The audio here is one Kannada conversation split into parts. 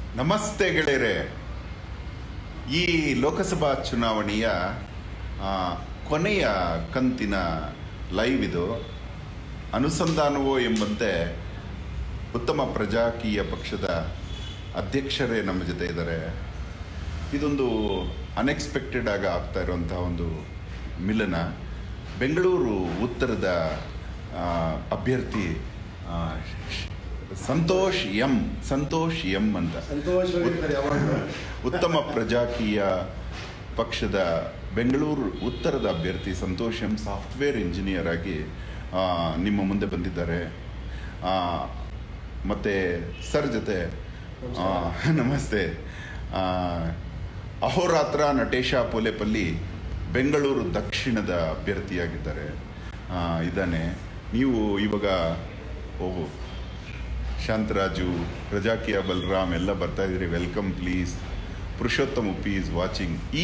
ನಮಸ್ತೆ ಗೆಳೆಯರೆ ಈ ಲೋಕಸಭಾ ಚುನಾವಣೆಯ ಆ, ಕೊನೆಯ ಕಂತಿನ ಲೈವ್ ಇದು ಅನುಸಂಧಾನವೋ ಎಂಬಂತೆ ಉತ್ತಮ ಪ್ರಜಾಕೀಯ ಪಕ್ಷದ ಅಧ್ಯಕ್ಷರೇ ನಮ್ಮ ಜೊತೆ ಇದ್ದಾರೆ ಇದೊಂದು ಅನ್ಎಕ್ಸ್ಪೆಕ್ಟೆಡ್ ಆಗಿ ಆಗ್ತಾ ಇರುವಂತಹ ಒಂದು ಮಿಲನ ಬೆಂಗಳೂರು ಉತ್ತರದ ಆ, ಅಭ್ಯರ್ಥಿ ಆ, ಶ್- ಸಂತೋಷ್ ಎಂ ಸಂತೋಷ್ ಎಂ ಅಂತ ಸಂತೋಷವಾಗಿರ್ತಾರೆ ಯಾವಾಗಲೂ ಉತ್ತಮ ಪ್ರಜಾಕೀಯ ಪಕ್ಷದ ಬೆಂಗಳೂರು ಉತ್ತರದ ಅಭ್ಯರ್ಥಿ ಸಂತೋಷ್ ಎಂ ಸಾಫ್ಟ್ವೇರ್ ಇಂಜಿನಿಯರ್ ಆಗಿ ಆ, ನಿಮ್ಮ ಮುಂದೆ ಬಂದಿದ್ದಾರೆ ಆ, ಮತ್ತೆ ಸರ್ ಜೊತೆ ಆ, ನಮಸ್ತೆ ಆ, ಅಹೋರಾತ್ರ ನಟೇಶ ಪೋಲೆಪಲ್ಲಿ ಬೆಂಗಳೂರು ದಕ್ಷಿಣದ ಅಭ್ಯರ್ಥಿಯಾಗಿದ್ದಾರೆ ಆ, ಇದ್ದಾನೆ ನೀವು ಇವಾಗ ಓಹೋ ಶಾಂತರಾಜು ಪ್ರಜಾಕೀಯ ಬಲರಾಮ್ ಎಲ್ಲ ಬರ್ತಾ ಇದ್ದೀರಿ welcome please Purushottama Uppi is watching ಈ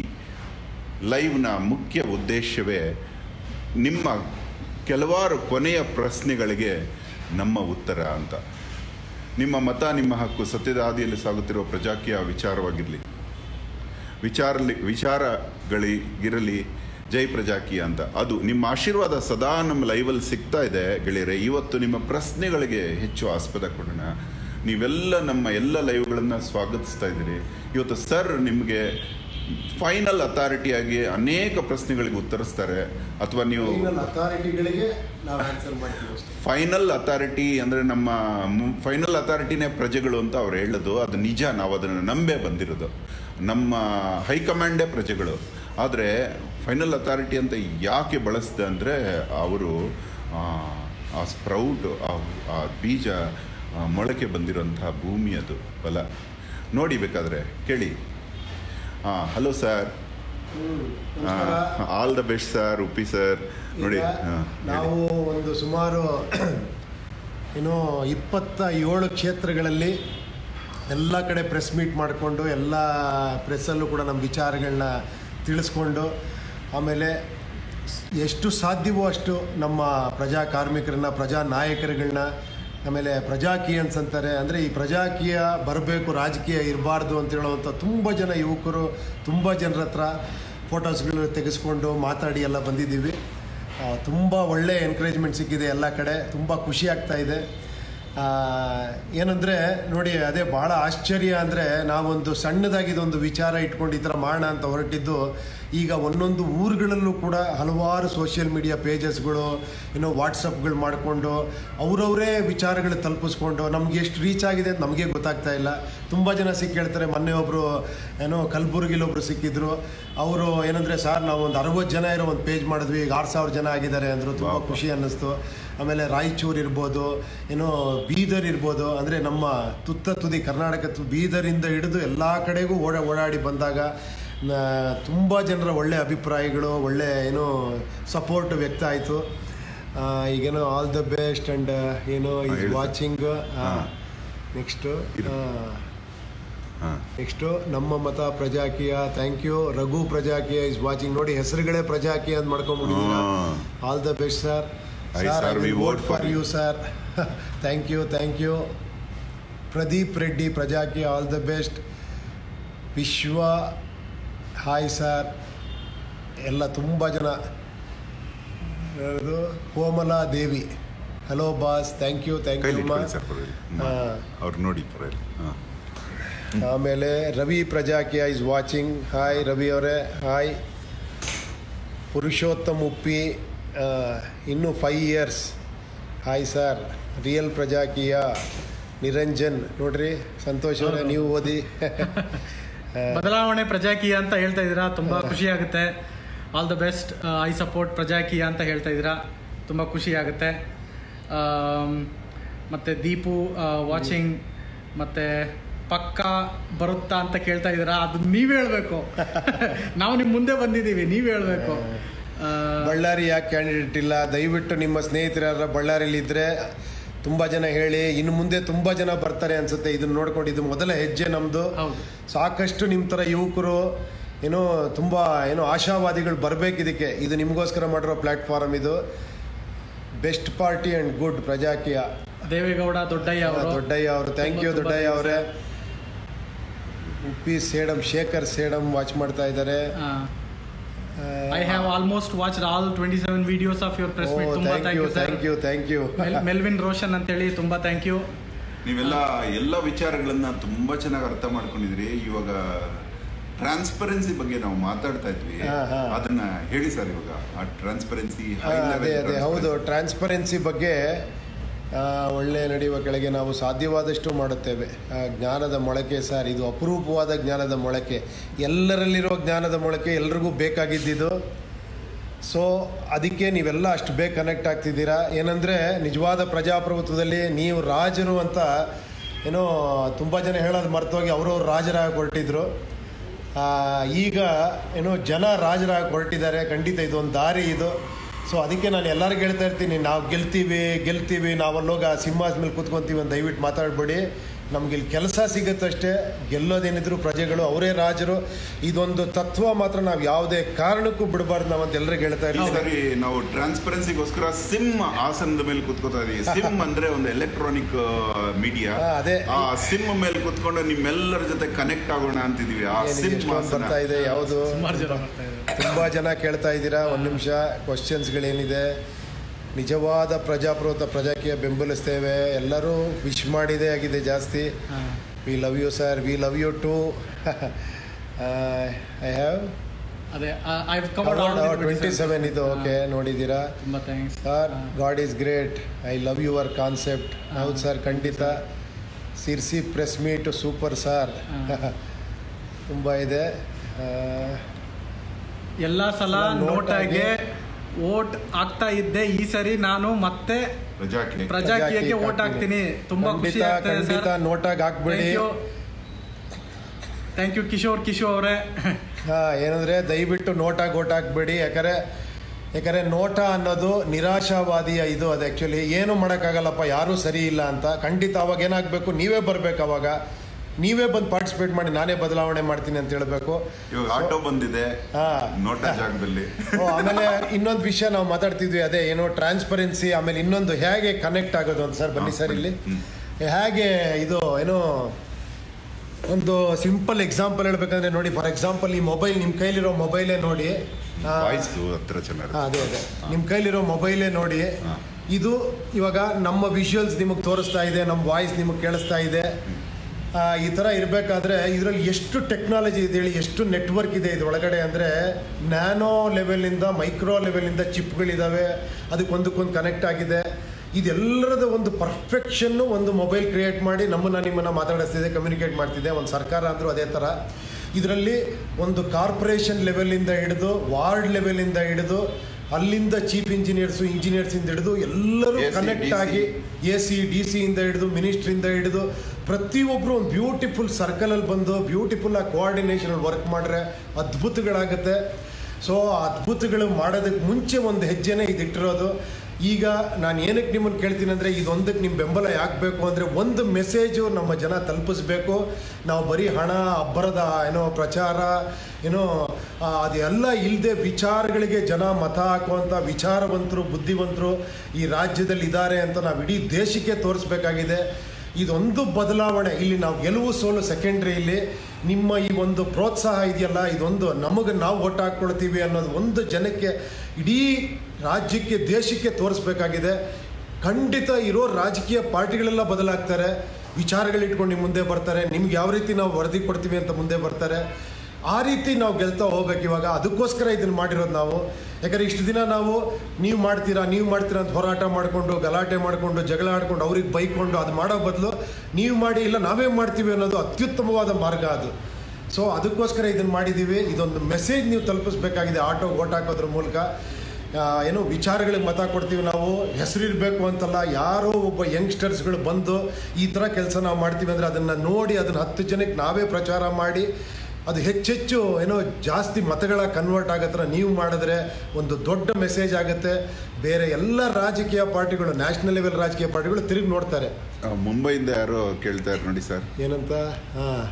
ಲೈವ್ನ ಮುಖ್ಯ ಉದ್ದೇಶವೇ ನಿಮ್ಮ ಕೆಲವಾರು ಕೊನೆಯ ಪ್ರಶ್ನೆಗಳಿಗೆ ನಮ್ಮ ಉತ್ತರ ಅಂತ ನಿಮ್ಮ ಮತ ನಿಮ್ಮ ಹಕ್ಕು ಸತ್ಯದ ಹಾದಿಯಲ್ಲಿ ಸಾಗುತ್ತಿರುವ ಪ್ರಜಾಕೀಯ ವಿಚಾರವಾಗಿರಲಿ ವಿಚಾರಲಿ ವಿಚಾರಗಳಿಗಿರಲಿ ಜೈ ಪ್ರಜಾಕೀಯ ಅಂತ ಅದು ನಿಮ್ಮ ಆಶೀರ್ವಾದ ಸದಾ ನಮ್ಮ ಲೈವಲ್ಲಿ ಸಿಗ್ತಾ ಇದೆ ಗೆಳೆಯರೆ ಇವತ್ತು ನಿಮ್ಮ ಪ್ರಶ್ನೆಗಳಿಗೆ ಹೆಚ್ಚು ಆಸ್ಪದ ಕೊಡೋಣ ನೀವೆಲ್ಲ ನಮ್ಮ ಎಲ್ಲ ಲೈವ್ಗಳನ್ನು ಸ್ವಾಗತಿಸ್ತಾ ಇದ್ದೀರಿ ಇವತ್ತು ಸರ್ ನಿಮಗೆ ಫೈನಲ್ ಅಥಾರಿಟಿಯಾಗಿ ಅನೇಕ ಪ್ರಶ್ನೆಗಳಿಗೆ ಉತ್ತರಿಸ್ತಾರೆ ಅಥವಾ ನೀವು ಫೈನಲ್ ಅಥಾರಿಟಿಗಳಿಗೆ ನಾವು ಆನ್ಸರ್ ಮಾಡ್ತೀವಿ ಅಷ್ಟೇ ಫೈನಲ್ ಅಥಾರಿಟಿ ಅಂದರೆ ನಮ್ಮ ಫೈನಲ್ ಅಥಾರಿಟಿನೇ ಪ್ರಜೆಗಳು ಅಂತ ಅವ್ರು ಹೇಳೋದು ಅದು ನಿಜ ನಾವು ಅದನ್ನು ನಂಬೇ ಬಂದಿರೋದು ನಮ್ಮ ಹೈಕಮಾಂಡೇ ಪ್ರಜೆಗಳು ಆದರೆ ಫೈನಲ್ ಅಥಾರಿಟಿ ಅಂತ ಯಾಕೆ ಬಳಸ್ದೆ ಅಂದರೆ ಅವರು ಆ ಸ್ಪ್ರೌಟ್ ಆ ಬೀಜ ಆ, ಮೊಳಕೆ ಬಂದಿರೋಂಥ ಭೂಮಿ ಅದು ಬಲ ನೋಡಿ ಬೇಕಾದರೆ ಕೇಳಿ ಹಾಂ ಹಲೋ ಸರ್ ಹ್ಮ್. ನಮಸ್ಕಾರ. All the best sir Uppi sir ನೋಡಿ ಈಗ ಹಾಂ ನಾವು ಒಂದು ಸುಮಾರು ಏನು ಇಪ್ಪತ್ತ ಏಳು ಕ್ಷೇತ್ರಗಳಲ್ಲಿ ಎಲ್ಲ ಕಡೆ ಪ್ರೆಸ್ ಮೀಟ್ ಮಾಡಿಕೊಂಡು ಎಲ್ಲ ಪ್ರೆಸ್ಸಲ್ಲೂ ಕೂಡ ನಮ್ಮ ವಿಚಾರಗಳನ್ನ ತಿಳಿಸ್ಕೊಂಡು ಆಮೇಲೆ ಸ್- ಎಷ್ಟು ಸಾಧ್ಯವೋ ಅಷ್ಟು ನಮ್ಮ ಪ್ರಜಾ ಕಾರ್ಮಿಕರನ್ನ ಪ್ರಜಾ ನಾಯಕರುಗಳನ್ನ ಆಮೇಲೆ ಪ್ರಜಾಕೀಯನ್ಸ್ ಅಂತಾರೆ ಅಂದರೆ ಈ ಪ್ರಜಾಕೀಯ ಬರಬೇಕು ರಾಜಕೀಯ ಇರಬಾರ್ದು ಅಂತ ಹೇಳುವಂಥ ತುಂಬ ಜನ ಯುವಕರು ತುಂಬ ಜನರ ಹತ್ರ ಫೋಟೋಸ್ಗಳು ತೆಗೆಸ್ಕೊಂಡು ಮಾತಾಡಿ ಎಲ್ಲ ಬಂದಿದ್ದೀವಿ ತುಂಬ ಒಳ್ಳೆ ಎನ್ಕರೇಜ್ಮೆಂಟ್ ಸಿಕ್ಕಿದೆ ಎಲ್ಲ ಕಡೆ ತುಂಬ ಖುಷಿ ಆಗ್ತಾ ಇದೆ ಆ, ಏನಂದರೆ ನೋಡಿ ಅದೇ ಭಾಳ ಆಶ್ಚರ್ಯ ಅಂದರೆ ನಾವೊಂದು ಸಣ್ಣದಾಗಿ ಇದೊಂದು ವಿಚಾರ ಇಟ್ಕೊಂಡು ಈ ಥರ ಮಾಡೋಣ ಅಂತ ಹೊರಟಿದ್ದು ಈಗ ಒಂದೊಂದು ಊರುಗಳಲ್ಲೂ ಕೂಡ ಹಲವಾರು ಸೋಷಿಯಲ್ ಮೀಡಿಯಾ ಪೇಜಸ್ಗಳು ಏನೋ ವಾಟ್ಸಪ್ಗಳು ಮಾಡಿಕೊಂಡು ಅವರವರೇ ವಿಚಾರಗಳು ತಲುಪಿಸ್ಕೊಂಡು ನಮ್ಗೆ ಎಷ್ಟು ರೀಚ್ ಆಗಿದೆ ಅಂತ ನಮಗೆ ಗೊತ್ತಾಗ್ತಾ ಇಲ್ಲ ತುಂಬ ಜನ ಸಿಕ್ಕಿ ಹೇಳ್ತಾರೆ ಮೊನ್ನೆ ಒಬ್ಬರು ಏನೋ ಕಲಬುರಗಿಲಿ ಒಬ್ಬರು ಸಿಕ್ಕಿದ್ರು ಅವರು ಏನಂದರೆ ಸರ್ ನಾವು ಒಂದು ಅರವತ್ತು ಜನ ಇರೋ ಒಂದು ಪೇಜ್ ಮಾಡಿದ್ವಿ ಈಗ ಆರು ಸಾವಿರ ಜನ ಆಗಿದ್ದಾರೆ ಅಂದರು ತುಂಬ ವಾವ್. ಖುಷಿ ಅನ್ನಿಸ್ತು ಆಮೇಲೆ ರಾಯಚೂರು ಇರ್ಬೋದು ಏನೋ ಬೀದರ್ ಇರ್ಬೋದು ಅಂದರೆ ನಮ್ಮ ತುತ್ತ ತುದಿ ಕರ್ನಾಟಕ ತು ಬೀದರಿಂದ ಹಿಡಿದು ಎಲ್ಲ ಕಡೆಗೂ ಓಡ ಓಡಾಡಿ ಬಂದಾಗ ತುಂಬ ಜನರ ಒಳ್ಳೆ ಅಭಿಪ್ರಾಯಗಳು ಒಳ್ಳೆ ಏನೋ ಸಪೋರ್ಟ್ ವ್ಯಕ್ತ ಆಯಿತು ಈಗೇನೋ ಆಲ್ ದ ಬೆಸ್ಟ್ ಆ್ಯಂಡ್ ಏನೋ ಹಾ, ಈಸ್ ಹೇಳಿ ಸರ್. ವಾಚಿಂಗ್ ಹಾ. ನೆಕ್ಸ್ಟು ಇರು. ಹಾಂ ನೆಕ್ಸ್ಟು ನಮ್ಮ ಮತ Prajakeeya thank you Raghu Prajakeeya is watching ನೋಡಿ ಹೆಸರುಗಳೇ ಪ್ರಜಾಕೀಯ ಅಂತ ಮಾಡ್ಕೊಂಡ್ಬಿಟ್ಟಿದ್ದೀರಾ ಹಾ. All the best sir Hi, sir, we vote for for you sir thank you thank you Pradeep Reddy Prajakeeya all the best Vishwa hi sir ಎಲ್ಲ ತುಂಬ ಜನ ಯಾರ್ದು? Komala Devi hello boss thank you thank you ಕೈಲಿ ಇಟ್ಕೊಳ್ಳಿ ಸರ್ ಪರವಾಗಿಲ್ಲ ಹಾ. ಅವ್ರು ನೋಡಿ ಪರವಾಗಿಲ್ಲ ಹಾಂ ಆಮೇಲೆ Ravi Prajakiya is watching hi Ravi ಅವರೇ ಹಾಯ್ ಪುರುಷೋತ್ತಮ್ ಉಪ್ಪಿ ಆ, ಇನ್ನು five years hi sir real Prajakeeya Niranjan ನೋಡ್ರಿ ಸಂತೋಷ್ ಅವರೇ ನೀವು ಓದಿ ಬದಲಾವಣೆ ಪ್ರಜಾಕೀಯ ಅಂತ ಹೇಳ್ತಾ ಇದ್ದೀರಾ ತುಂಬಾ ಖುಷಿ ಆಗುತ್ತೆ all the best I support Prajakeeya ಅಂತ ಹೇಳ್ತಾ ಇದ್ದೀರಾ ತುಂಬ ಖುಷಿ ಆಗುತ್ತೆ ಆಮ್, ಮತ್ತೆ ದೀಪು ವಾಚಿಂಗ್ ಮತ್ತೆ ಪಕ್ಕ ಬರುತ್ತಾ ಅಂತ ಕೇಳ್ತಾ ಇದ್ದೀರಾ ಅದು ನೀವು ಹೇಳ್ಬೇಕು ನಾವು ನಿಮ್ಮ ಮುಂದೆ ಬಂದಿದ್ದೀವಿ ನೀವು ಹೇಳ್ಬೇಕು ಆ, ಬಳ್ಳಾರಿ ಯಾಕೆ ಕ್ಯಾಂಡಿಡೇಟ್ ಇಲ್ಲ ದಯವಿಟ್ಟು ನಿಮ್ಮ ಸ್ನೇಹಿತರು ಯಾರ ಬಳ್ಳಾರಿಲಿ ಇದ್ರೆ ತುಂಬ ಜನ ಹೇಳಿ ಇನ್ನು ಮುಂದೆ ತುಂಬ ಜನ ಬರ್ತಾರೆ ಅನ್ಸುತ್ತೆ ಇದನ್ನ ನೋಡ್ಕೊಂಡು ಇದು ಮೊದಲ ಹೆಜ್ಜೆ ನಮ್ಮದು ಹೌದು ಸಾಕಷ್ಟು ನಿಮ್ಮ ಥರ ಯುವಕರು ಏನೋ ತುಂಬ ಏನೋ ಆಶಾವಾದಿಗಳು ಬರಬೇಕು ಇದಕ್ಕೆ ಇದು ನಿಮಗೋಸ್ಕರ ಮಾಡಿರೋ ಪ್ಲ್ಯಾಟ್ಫಾರ್ಮ್ ಇದು best party and good Prajakeeya Devegowda Doddaiah ಅವರು ದೊಡ್ಡಯ್ಯ ಅವರು ಥ್ಯಾಂಕ್ ಯು ತುಂಬ ದೊಡ್ಡಯ್ಯ ಅವರೇ ಉಪ್ಪಿ ಸೇಡಂ ಶೇಖರ್ ಸೇಡಂ ವಾಚ್ ಮಾಡ್ತಾ ಇದ್ದಾರೆ I have almost watch all twenty seven videos of your press meet ತುಂಬಾ thank you thank you thank you Melvin Roshan ಅಂತೇಳಿ ತುಂಬಾ ಥ್ಯಾಂಕ್ ಯು ನೀವೆಲ್ಲ ಎಲ್ಲ ವಿಚಾರಗಳನ್ನ ತುಂಬಾ ಚೆನ್ನಾಗಿ ಅರ್ಥ ಮಾಡ್ಕೊಂಡಿದ್ರಿ ಇವಾಗ ಟ್ರಾನ್ಸ್ಪರೆನ್ಸಿ ಬಗ್ಗೆ ನಾವು ಮಾತಾಡ್ತಾ ಇದ್ವಿ ಹಾ, ಹಾ. ಅದನ್ನ ಹೇಳಿ ಸರ್ ಇವಾಗ ಆ ಟ್ರಾನ್ಸ್ಪರೆನ್ಸಿ ಅದೇ ಅದೇ ಹೌದು ಟ್ರಾನ್ಸ್ಪರೆನ್ಸಿ ಬಗ್ಗೆ ಆ, ಒಳ್ಳೆ ನಡೆಯುವ ಕೆಳಗೆ ನಾವು ಸಾಧ್ಯವಾದಷ್ಟು ಮಾಡುತ್ತೇವೆ ಆ, ಜ್ಞಾನದ ಮೊಳಕೆ ಸರ್ ಇದು ಅಪರೂಪವಾದ ಜ್ಞಾನದ ಮೊಳಕೆ ಎಲ್ಲರಲ್ಲಿರೋ ಜ್ಞಾನದ ಮೊಳಕೆ ಎಲ್ರಿಗೂ ಬೇಕಾಗಿದ್ದಿದ್ದು ಸೊ ಅದಕ್ಕೆ ನೀವೆಲ್ಲ ಅಷ್ಟು ಬೇಗ ಕನೆಕ್ಟ್ ಆಗ್ತಿದ್ದೀರಾ ಏನಂದರೆ ನಿಜವಾದ ಪ್ರಜಾಪ್ರಭುತ್ವದಲ್ಲಿ ನೀವು ರಾಜರು ಅಂತ ಏನೋ ತುಂಬ ಜನ ಹೇಳೋದು ಮರ್ತೋಗಿ ಅವರವ್ರು ರಾಜರಾಗಿ ಹೊರಟಿದ್ರು ಆ, ಈಗ ಏನೋ ಜನ ರಾಜರಾಗಿ ಹೊರಟಿದ್ದಾರೆ ಖಂಡಿತ ಇದೊಂದು ದಾರಿ ಇದು ಸೊ ಅದಕ್ಕೆ ನಾನು ಎಲ್ಲರಿಗೂ ಹೇಳ್ತಾ ಇರ್ತೀನಿ ನಾವು ಗೆಲ್ತೀವಿ ಗೆಲ್ತೀವಿ ನಾವು ಅಲ್ಲೋಗ ಸಿಂಹಾಸ ಮೇಲೆ ಕೂತ್ಕೊಂತೀವಿ ಅಂತ ದಯವಿಟ್ಟು ಮಾತಾಡಬೇಡಿ ನಮ್ಗೆ ಇಲ್ಲಿ ಕೆಲಸ ಸಿಗುತ್ತಷ್ಟೇ ಗೆಲ್ಲೋದೇನಿದ್ರು ಪ್ರಜೆಗಳು ಅವರೇ ರಾಜರು ಇದೊಂದು ತತ್ವ ಮಾತ್ರ ನಾವು ಯಾವುದೇ ಕಾರಣಕ್ಕೂ ಬಿಡಬಾರ್ದು ನಾವಂತ ಎಲ್ರಿಗೂ ಹೇಳ್ತಾ ಈ ಇರ್ತೀವಿ ಸರಿ ನಾವು ಟ್ರಾನ್ಸ್ಪರೆನ್ಸಿಗೋಸ್ಕರ ಸಿಮ್ ಆಸನದ ಮೇಲೆ ಕುತ್ಕೋತಾ ಇದೀವಿ ಸಿಮ್ ಅಂದ್ರೆ ಒಂದು ಎಲೆಕ್ಟ್ರಾನಿಕ್ ಮೀಡಿಯಾ ಹಾ, ಅದೇ. ಆ ಸಿಮ್ ಮೇಲೆ ಕುತ್ಕೊಂಡು ನಿಮ್ಮೆಲ್ಲರ ಜೊತೆ ಕನೆಕ್ಟ್ ಆಗೋಣ ಅಂತಿದೀವಿ ಆ ಏನಿಗೆ ಸಿಮ್ ಎಷ್ಟೊಂದು ಆಸನ ಬರ್ತಾ ಇದೆ ಯಾವುದು ಸುಮಾರು ಜನ ಬರ್ತಾ ಇದ್ದಾರೆ ತುಂಬ ಜನ ಕೇಳ್ತಾ ಇದ್ದೀರಾ ಒಂದು ನಿಮಿಷ ಕ್ವಶನ್ಸ್ಗಳೇನಿದೆ ನಿಜವಾದ ಪ್ರಜಾಪ್ರಭುತ್ವ ಪ್ರಜಾಕೀಯ ಬೆಂಬಲಿಸ್ತೇವೆ ಎಲ್ಲರೂ ವಿಶ್ ಮಾಡಿದೆ ಆಗಿದೆ ಜಾಸ್ತಿ ಹಾ. We love you sir we love you too I have ಅದೇ I covered all twenty seven ಇದು ಓಕೆ ನೋಡಿದ್ದೀರಾ ತುಂಬಾ thanks sir god is great I love your concept ಹೌದು ಸರ್ ಖಂಡಿತ Sirsi press meet super sir ತುಂಬ ಇದೆ ಆ, ಎಲ್ಲಾ ಸಲ ನೋಟಾಗೆ ನೋಟಾಗೆ ವೋಟ್ ಆಗ್ತಾ ಇದ್ದೆ ಈ ಸರಿ ನಾನು ಮತ್ತೆ ಪ್ರಜಾಕ್ಕೆ ಪ್ರಜಾಕೀಯಕ್ಕೆ ವೋಟ್ ಹಾಕ್ತೀನಿ ತುಂಬಾ ಖುಷಿ ಖಂಡಿತ ಆಗ್ತದೆ ಖಂಡಿತ ಸರ್ ನೋಟಾಗಿ ಹಾಕ್ಬೇಡಿ ಥ್ಯಾಂಕ್ ಯು ಕಿಶೋರ್ ಕಿಶೋರ್ ಅವರೇ ಹಾ ಏನಂದ್ರೆ ದಯವಿಟ್ಟು ನೋಟಾಗಿ ಓಟ್ ಹಾಕ್ಬೇಡಿ ಯಾಕಂದ್ರೆ ಯಾಕಂದ್ರೆ ನೋಟ ಅನ್ನೋದು ನಿರಾಶಾವಾದಿಯ ಇದು ಅದು ಆ್ಯಕ್ಚುಲಿ ಏನು ಮಾಡೋಕ್ಕಾಗಲ್ಲಪ್ಪ ಯಾರೂ ಸರಿ ಇಲ್ಲ ಅಂತ ಖಂಡಿತ ಅವಾಗ ಏನಾಗಬೇಕು ನೀವೇ ಬರ್ಬೇಕು ಅವಾಗ ನೀವೇ ಬಂದು ಪಾರ್ಟಿಸಿಪೇಟ್ ಮಾಡಿ ನಾನೇ ಬದಲಾವಣೆ ಮಾಡ್ತೀನಿ ಅಂತ ಹೇಳಬೇಕು ಇವಾಗ ಆಟೋ ಬಂದಿದೆ ಹಾ. ನೋಟ ಜಾಗದಲ್ಲಿ ಓ, ಆಮೇಲೆ ಇನ್ನೊಂದು ವಿಷಯ ನಾವು ಮಾತಾಡ್ತಿದ್ವಿ ಅದೇ ಏನೋ ಟ್ರಾನ್ಸ್ಪರೆನ್ಸಿ ಆಮೇಲೆ ಇನ್ನೊಂದು ಹೇಗೆ ಕನೆಕ್ಟ್ ಆಗೋದು ಅಂತ ಸರ್ ಬನ್ನಿ ಸರ್ ಇಲ್ಲಿ ಹ್ಮ್. ಹೇಗೆ ಇದು ಏನೋ ಒಂದು ಸಿಂಪಲ್ ಎಕ್ಸಾಂಪಲ್ ಹೇಳ್ಬೇಕಂದ್ರೆ ನೋಡಿ ಫಾರ್ ಎಕ್ಸಾಂಪಲ್ ಈ ಮೊಬೈಲ್ ನಿಮ್ಮ ಕೈಲಿರೋ ಮೊಬೈಲೇ ನೋಡಿ ಆ, ವಾಯ್ಸ್ ಹತ್ರ ಚೆನ್ನಾಗಿ ಹಾ, ಅದೇ ಅದೇ ನಿಮ್ಮ ಕೈಲಿರೋ ಮೊಬೈಲೇ ನೋಡಿ ಹಾ. ಇದು ಇವಾಗ ನಮ್ಮ ವಿಜುವಲ್ಸ್ ನಿಮಗೆ ತೋರಿಸ್ತಾ ಇದೆ ನಮ್ಮ ವಾಯ್ಸ್ ನಿಮಗೆ ಕೇಳಿಸ್ತಾ ಇದೆ ಆ, ಈ ಥರ ಇರಬೇಕಾದ್ರೆ ಇದರಲ್ಲಿ ಎಷ್ಟು ಟೆಕ್ನಾಲಜಿ ಇದೆ ಹೇಳಿ ಎಷ್ಟು ನೆಟ್ವರ್ಕ್ ಇದೆ ಇದ್ರೊಳಗಡೆ ಅಂದರೆ ನ್ಯಾನೋ ಲೆವೆಲಿಂದ ಮೈಕ್ರೋ ಲೆವೆಲಿಂದ ಚಿಪ್ಗಳಿದ್ದಾವೆ ಅದಕ್ಕೆ ಒಂದಕ್ಕೊಂದು ಕನೆಕ್ಟ್ ಆಗಿದೆ ಇದೆಲ್ಲರದ ಒಂದು ಪರ್ಫೆಕ್ಷನ್ನು ಒಂದು ಮೊಬೈಲ್ ಕ್ರಿಯೇಟ್ ಮಾಡಿ ನಮ್ಮನ್ನು ನಿಮ್ಮನ್ನು ಮಾತಾಡಿಸ್ತಿದೆ ಕಮ್ಯುನಿಕೇಟ್ ಮಾಡ್ತಿದೆ ಒಂದು ಸರ್ಕಾರ ಅಂದರೂ ಅದೇ ಥರ ಇದರಲ್ಲಿ ಒಂದು ಕಾರ್ಪೊರೇಷನ್ ಲೆವೆಲಿಂದ ಹಿಡಿದು ವಾರ್ಡ್ ಲೆವೆಲಿಂದ ಹಿಡಿದು ಅಲ್ಲಿಂದ ಚೀಫ್ ಇಂಜಿನಿಯರ್ಸು ಇಂಜಿನಿಯರ್ಸಿಂದ ಹಿಡಿದು ಎಲ್ಲರೂ AC, ಕನೆಕ್ಟ್ DC. ಆಗಿ ಎ ಸಿ ಡಿ ಸಿಯಿಂದ ಹಿಡಿದು ಮಿನಿಸ್ಟ್ರಿಂದ ಹಿಡಿದು ಪ್ರತಿಯೊಬ್ಬರು ಒಂದು ಬ್ಯೂಟಿಫುಲ್ ಸರ್ಕಲಲ್ಲಿ ಬಂದು ಬ್ಯೂಟಿಫುಲ್ ಆಗಿ ಕೋಆರ್ಡಿನೇಷನ್ ವರ್ಕ್ ಮಾಡಿದ್ರೆ ಅದ್ಭುತಗಳಾಗುತ್ತೆ ಸೊ ಆ ಅದ್ಭುತಗಳು ಮಾಡೋದಕ್ಕೆ ಮುಂಚೆ ಒಂದು ಹೆಜ್ಜೆನೇ ಇದಿಟ್ಟಿರೋದು ಈಗ ನಾನು ಏನಕ್ಕೆ ನಿಮ್ಮನ್ನು ಕೇಳ್ತೀನಿ ಅಂದರೆ ಇದೊಂದಕ್ಕೆ ನಿಮ್ಮ ಬೆಂಬಲ ಯಾಕೆ ಬೇಕು ಅಂದರೆ ಒಂದು ಮೆಸೇಜು ನಮ್ಮ ಜನ ತಲುಪಿಸ್ಬೇಕು ನಾವು ಬರೀ ಹಣ ಅಬ್ಬರದ ಏನೋ ಪ್ರಚಾರ ಏನೋ ಆ, ಅದೆಲ್ಲ ಇಲ್ಲದೆ ವಿಚಾರಗಳಿಗೆ ಜನ ಮತ ಹಾಕುವಂಥ ವಿಚಾರವಂತರು ಬುದ್ಧಿವಂತರು ಈ ರಾಜ್ಯದಲ್ಲಿ ಇದ್ದಾರೆ ಅಂತ ನಾವು ಇಡೀ ದೇಶಕ್ಕೆ ತೋರಿಸ್ಬೇಕಾಗಿದೆ ಇದೊಂದು ಬದಲಾವಣೆ ಇಲ್ಲಿ ನಾವು ಗೆಲುವು ಸೋಲು ಸೆಕೆಂಡ್ರಿ ಇಲ್ಲಿ ನಿಮ್ಮ ಈ ಒಂದು ಪ್ರೋತ್ಸಾಹ ಇದೆಯಲ್ಲ ಇದೊಂದು ನಮಗೆ ನಾವು ಒಟ್ಟು ಹಾಕ್ಕೊಳ್ತೀವಿ ಅನ್ನೋದು ಒಂದು ಜನಕ್ಕೆ ಇಡೀ ರಾಜ್ಯಕ್ಕೆ ದೇಶಕ್ಕೆ ತೋರಿಸ್ಬೇಕಾಗಿದೆ ಖಂಡಿತ ಇರೋ ರಾಜಕೀಯ ಪಾರ್ಟಿಗಳೆಲ್ಲ ಬದಲಾಗ್ತಾರೆ ವಿಚಾರಗಳಿಟ್ಕೊಂಡು ನಿಮ್ಮ ಮುಂದೆ ಬರ್ತಾರೆ ನಿಮ್ಗೆ ಯಾವ ರೀತಿ ನಾವು ವರದಿ ಕೊಡ್ತೀವಿ ಅಂತ ಮುಂದೆ ಬರ್ತಾರೆ ಆ ರೀತಿ ನಾವು ಗೆಲ್ತಾ ಹೋಗ್ಬೇಕು ಇವಾಗ ಅದಕ್ಕೋಸ್ಕರ ಇದನ್ನು ಮಾಡಿರೋದು ನಾವು ಯಾಕಂದರೆ ಇಷ್ಟು ದಿನ ನಾವು ನೀವು ಮಾಡ್ತೀರಾ ನೀವು ಮಾಡ್ತೀರಾ ಅಂತ ಹೋರಾಟ ಮಾಡಿಕೊಂಡು ಗಲಾಟೆ ಮಾಡಿಕೊಂಡು ಜಗಳ ಆಡ್ಕೊಂಡು ಅವ್ರಿಗೆ ಬೈಕೊಂಡು ಅದು ಮಾಡೋ ಬದಲು ನೀವು ಮಾಡಿ ಇಲ್ಲ ನಾವೇ ಮಾಡ್ತೀವಿ ಅನ್ನೋದು ಅತ್ಯುತ್ತಮವಾದ ಮಾರ್ಗ ಅದು ಸೊ ಅದಕ್ಕೋಸ್ಕರ ಇದನ್ನು ಮಾಡಿದ್ದೀವಿ ಇದೊಂದು ಮೆಸೇಜ್ ನೀವು ತಲುಪಿಸ್ಬೇಕಾಗಿದೆ ಆಟೋ ಓಟ್ ಹಾಕೋದ್ರ ಮೂಲಕ ಆ, ಏನೋ ವಿಚಾರಗಳಿಗೆ ಮತ ಕೊಡ್ತೀವಿ ನಾವು ಹೆಸರಿರಬೇಕು ಅಂತಲ್ಲ ಯಾರೋ ಒಬ್ಬ ಯಂಗ್ಸ್ಟರ್ಸ್ಗಳು ಬಂದು ಈ ಥರ ಕೆಲಸ ನಾವು ಮಾಡ್ತೀವಿ ಅಂದರೆ ಅದನ್ನು ನೋಡಿ ಅದನ್ನು ಹತ್ತು ಜನಕ್ಕೆ ನಾವೇ ಪ್ರಚಾರ ಮಾಡಿ ಅದು ಹೆಚ್ಚೆಚ್ಚು ಏನೋ ಜಾಸ್ತಿ ಮತಗಳ ಕನ್ವರ್ಟ್ ಆಗೋ ಥರ ನೀವು ಮಾಡಿದ್ರೆ ಒಂದು ದೊಡ್ಡ ಮೆಸೇಜ್ ಆಗುತ್ತೆ ಬೇರೆ ಎಲ್ಲ ರಾಜಕೀಯ ಪಾರ್ಟಿಗಳು ನ್ಯಾಷನಲ್ ಲೆವೆಲ್ ರಾಜಕೀಯ ಪಾರ್ಟಿಗಳು ತಿರುಗಿ ನೋಡ್ತಾರೆ ಆ, ಮುಂಬೈಯಿಂದ ಯಾರೋ ಕೇಳ್ತಾರೆ ನೋಡಿ ಸರ್ ಏನಂತ ಹಾಂ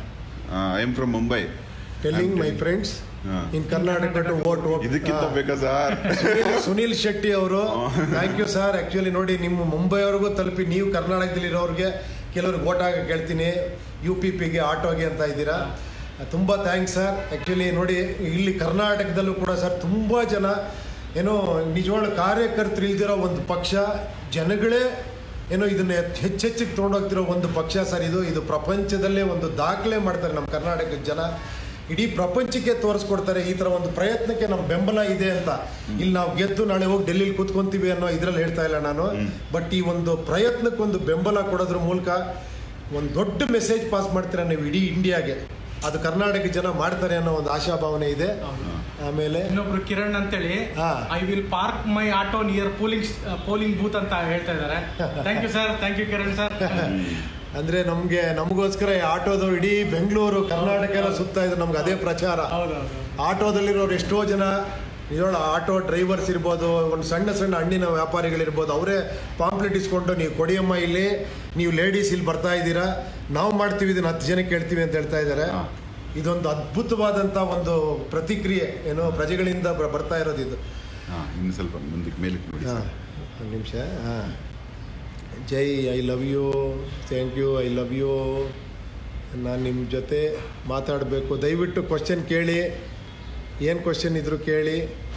I am from Mumbai telling my friends ಹಾ. ಇನ್ ಕರ್ನಾಟಕ ಟು ವೋಟ್ ಇದಕ್ಕಿಂತ ಬೇಕಾ ಸರ್ ಸುನೀಲ್ ಶೆಟ್ಟಿ ಅವರು ಥ್ಯಾಂಕ್ ಯು ಸರ್ ಆ್ಯಕ್ಚುಲಿ ನೋಡಿ ನಿಮ್ಮ ಮುಂಬೈವರೆಗೂ ತಲುಪಿ ನೀವು ಕರ್ನಾಟಕದಲ್ಲಿರೋರಿಗೆ ಕೆಲವ್ರಿಗೆ ಓಟ್ ಆಗ ಕೇಳ್ತೀನಿ ಯು ಪಿ ಪಿಗೆ ಆಟೋಗೆ ಅಂತ ಇದ್ದೀರಾ ತುಂಬ ಥ್ಯಾಂಕ್ಸ್ ಸರ್ ಆ್ಯಕ್ಚುಲಿ ನೋಡಿ ಇಲ್ಲಿ ಕರ್ನಾಟಕದಲ್ಲೂ ಕೂಡ ಸರ್ ತುಂಬ ಜನ ಏನೋ ನಿಜವಾಳ ಕಾರ್ಯಕರ್ತರು ಇಲ್ದಿರೋ ಒಂದು ಪಕ್ಷ ಜನಗಳೇ ಏನೋ ಇದನ್ನ ಹೆಚ್ಚೆಚ್ಚಿಗೆ ತೊಗೊಂಡೋಗ್ತಿರೋ ಒಂದು ಪಕ್ಷ ಸರ್ ಇದು ಇದು ಪ್ರಪಂಚದಲ್ಲೇ ಒಂದು ದಾಖಲೆ ಮಾಡ್ತಾರೆ ನಮ್ಮ ಕರ್ನಾಟಕದ ಜನ ಇಡೀ ಪ್ರಪಂಚಕ್ಕೆ ತೋರಿಸ್ಕೊಡ್ತಾರೆ ಈ ಥರ ಒಂದು ಪ್ರಯತ್ನಕ್ಕೆ ನಮ್ಮ ಬೆಂಬಲ ಇದೆ ಅಂತ ಇಲ್ಲಿ ನಾವು ಗೆದ್ದು ನಾಳೆ ಹೋಗಿ ಡೆಲ್ಲಿಲಿ ಕೂತ್ಕೊಂತೀವಿ ಅನ್ನೋ ಇದ್ರಲ್ಲಿ ಹೇಳ್ತಾ ಇಲ್ಲ ನಾನು ಬಟ್ ಈ ಒಂದು ಪ್ರಯತ್ನಕ್ಕೊಂದು ಬೆಂಬಲ ಕೊಡೋದ್ರ ಮೂಲಕ ಒಂದು ದೊಡ್ಡ ಮೆಸೇಜ್ ಪಾಸ್ ಮಾಡ್ತೀರಾ ನೀವು ಇಡೀ ಇಂಡಿಯಾಗೆ ಅದು ಕರ್ನಾಟಕ ಜನ ಮಾಡ್ತಾರೆ ಅನ್ನೋ ಒಂದು ಆಶಾಭಾವನೆ ಇದೆ ಆಮೇಲೆ ಇನ್ನೊಬ್ರು ಕಿರಣ್ ಅಂತೇಳಿ ಹಾ. I will park my auto near polling polling booth ಅಂತ ಹೇಳ್ತಾ ಇದ್ದಾರೆ thank you sir thank you Kiran sir ಅಂದ್ರೆ ನಮ್ಗೆ ನಮಗೋಸ್ಕರ ಈ ಆಟೋದು ಇಡೀ ಬೆಂಗಳೂರು ಕರ್ನಾಟಕ ಎಲ್ಲ ಸುತ್ತಾ ಇದ್ರು ನಮ್ಗೆ ಅದೇ ಪ್ರಚಾರ ಹೌದೌದು ಆಟೋದಲ್ಲಿರೋರು ಎಷ್ಟೋ ಜನ ಇದೊಳ ಆಟೋ ಡ್ರೈವರ್ಸ್ ಇರ್ಬೋದು ಒಂದು ಸಣ್ಣ ಸಣ್ಣ ಹಣ್ಣಿನ ವ್ಯಾಪಾರಿಗಳಿರ್ಬೋದು ಅವರೇ ಪಾಂಪ್ಲೆಟ್ ಇಸ್ಕೊಂಡು ನೀವು ಕೊಡಿಯಮ್ಮ ಇಲ್ಲಿ ನೀವು ಲೇಡೀಸ್ ಇಲ್ಲಿ ಬರ್ತಾ ಇದ್ದೀರಾ ನಾವು ಮಾಡ್ತೀವಿ ಇದನ್ನ ಹತ್ತು ಜನಕ್ಕೆ ಹೇಳ್ತೀವಿ ಅಂತ ಹೇಳ್ತಾ ಇದ್ದಾರೆ ಹಾ. ಇದೊಂದು ಅದ್ಭುತವಾದಂಥ ಒಂದು ಪ್ರತಿಕ್ರಿಯೆ ಏನೋ ಪ್ರಜೆಗಳಿಂದ ಬ- ಬರ್ತಾ ಇರೋದು ಇದು ಹಾಂ ಇನ್ನು ಸ್ವಲ್ಪ ಮುಂದಕ್ಕೆ ಮೇಲಕ್ಕೆ ನೋಡಿ ಹಾಂ ಸರ್. ಒಂದು ನಿಮಿಷ ಹಾಂ ಜೈ I love you thank you I love you ನಾನು ನಿಮ್ಮ ಜೊತೆ ಮಾತಾಡಬೇಕು ದಯವಿಟ್ಟು ಕ್ವಶನ್ ಕೇಳಿ ಏನು ಕ್ವಶನ್ ಇದ್ರು ಕೇಳಿ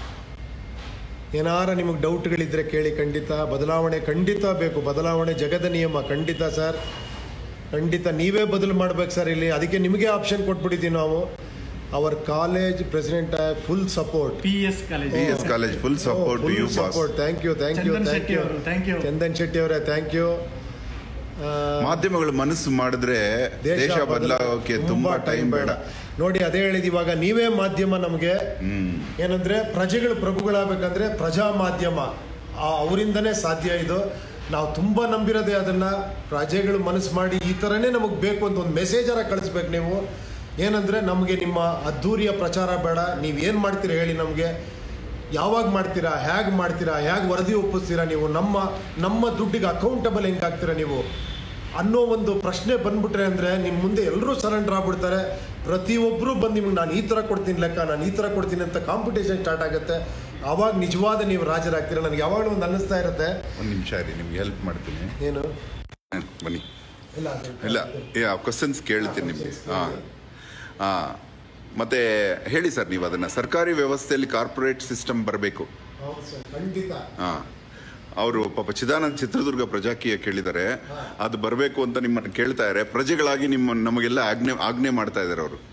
ಏನಾರ ನಿಮಗೆ ಡೌಟ್ಗಳಿದ್ರೆ ಕೇಳಿ ಖಂಡಿತ ಬದಲಾವಣೆ ಖಂಡಿತ ಬೇಕು ಬದಲಾವಣೆ ಜಗದ ನಿಯಮ ಖಂಡಿತ ಸರ್ ಖಂಡಿತ ನೀವೇ ಬದಲು ಮಾಡ್ಬೇಕು ಸರ್ ಇಲ್ಲಿ ಅದಕ್ಕೆ ನಿಮಗೆ ಆಪ್ಷನ್ ಕೊಟ್ಬಿಟ್ಟಿದ್ದೀವಿ ನಾವು our college president full support P S college P S college full support you boss support thank you thank you Chandan thank Shetty you ಅವರು ಥ್ಯಾಂಕ್ ಯು ಚಂದನ್ ಶೆಟ್ಟಿ ಅವರೇ ಥ್ಯಾಂಕ್ ಯು ಮಾಧ್ಯಮಗಳು ಮನಸ್ಸು ಮಾಡಿದ್ರೆ ದೇಶ ಬದಲಾಗೋಕೆ ತುಂಬಾ ಟೈಮ್ ಬೇಡ ನೋಡಿ ಅದೇ ಹೇಳಿದ ಇವಾಗ ನೀವೇ ಮಾಧ್ಯಮ ನಮಗೆ ಹ್ಮ್ ಏನಂದ್ರೆ ಪ್ರಜೆಗಳು ಪ್ರಭುಗಳಾಗಬೇಕಂದ್ರೆ ಪ್ರಜಾ ಮಾಧ್ಯಮ ಆ- ಅವರಿಂದನೇ ಸಾಧ್ಯ ಇದು ನಾವು ತುಂಬ ನಂಬಿರೋದೇ ಅದನ್ನ ಪ್ರಜೆಗಳು ಮನಸ್ಸು ಮಾಡಿ ಈ ಥರನೇ ನಮಗೆ ಬೇಕು ಅಂತ ಒಂದು ಮೆಸೇಜರ ಕಳಿಸ್ಬೇಕು ನೀವು ಏನಂದ್ರೆ ನಮಗೆ ನಿಮ್ಮ ಅದ್ಧೂರಿಯ ಪ್ರಚಾರ ಬೇಡ ನೀವು ಏನು ಮಾಡ್ತೀರಾ ಹೇಳಿ ನಮಗೆ ಯಾವಾಗ ಮಾಡ್ತೀರಾ ಹೇಗೆ ಮಾಡ್ತೀರಾ ಹೇಗೆ ವರದಿ ಒಪ್ಪಿಸ್ತೀರಾ ನೀವು ನಮ್ಮ ನಮ್ಮ ದುಡ್ಡಿಗೆ ಅಕೌಂಟಬಲ್ ಹೆಂಗೆ ಆಗ್ತೀರಾ ನೀವು ಅನ್ನೋ ಒಂದು ಪ್ರಶ್ನೆ ಬಂದ್ಬಿಟ್ರೆ ಅಂದರೆ ನಿಮ್ಮ ಮುಂದೆ ಎಲ್ಲರೂ ಸರೆಂಡರ್ ಆಗ್ಬಿಡ್ತಾರೆ ಪ್ರತಿಯೊಬ್ಬರು ಬಂದು ನಿಮ್ಗೆ ನಾನು ಈ ಥರ ಕೊಡ್ತೀನಿ ಲೆಕ್ಕ ನಾನು ಈ ಥರ ಕೊಡ್ತೀನಿ ಅಂತ ಕಾಂಪಿಟೇಷನ್ ಸ್ಟಾರ್ಟ್ ಆಗುತ್ತೆ ಆವಾಗ ನಿಜವಾದ ನೀವು ರಾಜರಾಗ್ತೀರಾ ನನಗೆ ಯಾವಾಗಲೂ ಒಂದು ಅನ್ನಿಸ್ತಾ ಇರುತ್ತೆ ಒಂದು ನಿಮಿಷ ಇರಿ ನಿಮ್ಗೆ ಹೆಲ್ಪ್ ಮಾಡ್ತೀನಿ ಏನು ಹ್ಮ್, ಬನ್ನಿ ಇಲ್ಲ ಅದು- ಇಲ್ಲ ಕ್ವಶನ್ಸ್ ಕೇಳ್ತೀನಿ ನಿಮಗೆ ಹಾಂ ಹಾಂ ಮತ್ತೆ ಹೇಳಿ ಸರ್ ನೀವು ಅದನ್ನು ಸರ್ಕಾರಿ ವ್ಯವಸ್ಥೆಯಲ್ಲಿ ಕಾರ್ಪೊರೇಟ್ ಸಿಸ್ಟಮ್ ಬರಬೇಕು ಹೌದು ಸರ್ ಖಂಡಿತ ಹಾಂ ಅವರು ಪಾಪ ಚಿದಾನಂದ್ ಚಿತ್ರದುರ್ಗ ಪ್ರಜಾಕೀಯ ಕೇಳಿದ್ದಾರೆ ಅದು ಬರಬೇಕು ಅಂತ ನಿಮ್ಮನ್ನು ಕೇಳ್ತಾ ಇದ್ದಾರೆ ಪ್ರಜೆಗಳಾಗಿ ನಿಮ್ಮ ನಮಗೆಲ್ಲ ಆಜ್ಞೆ ಆಜ್ಞೆ ಮಾಡ್ತಾ ಇದ್ದಾರೆ ಅವರು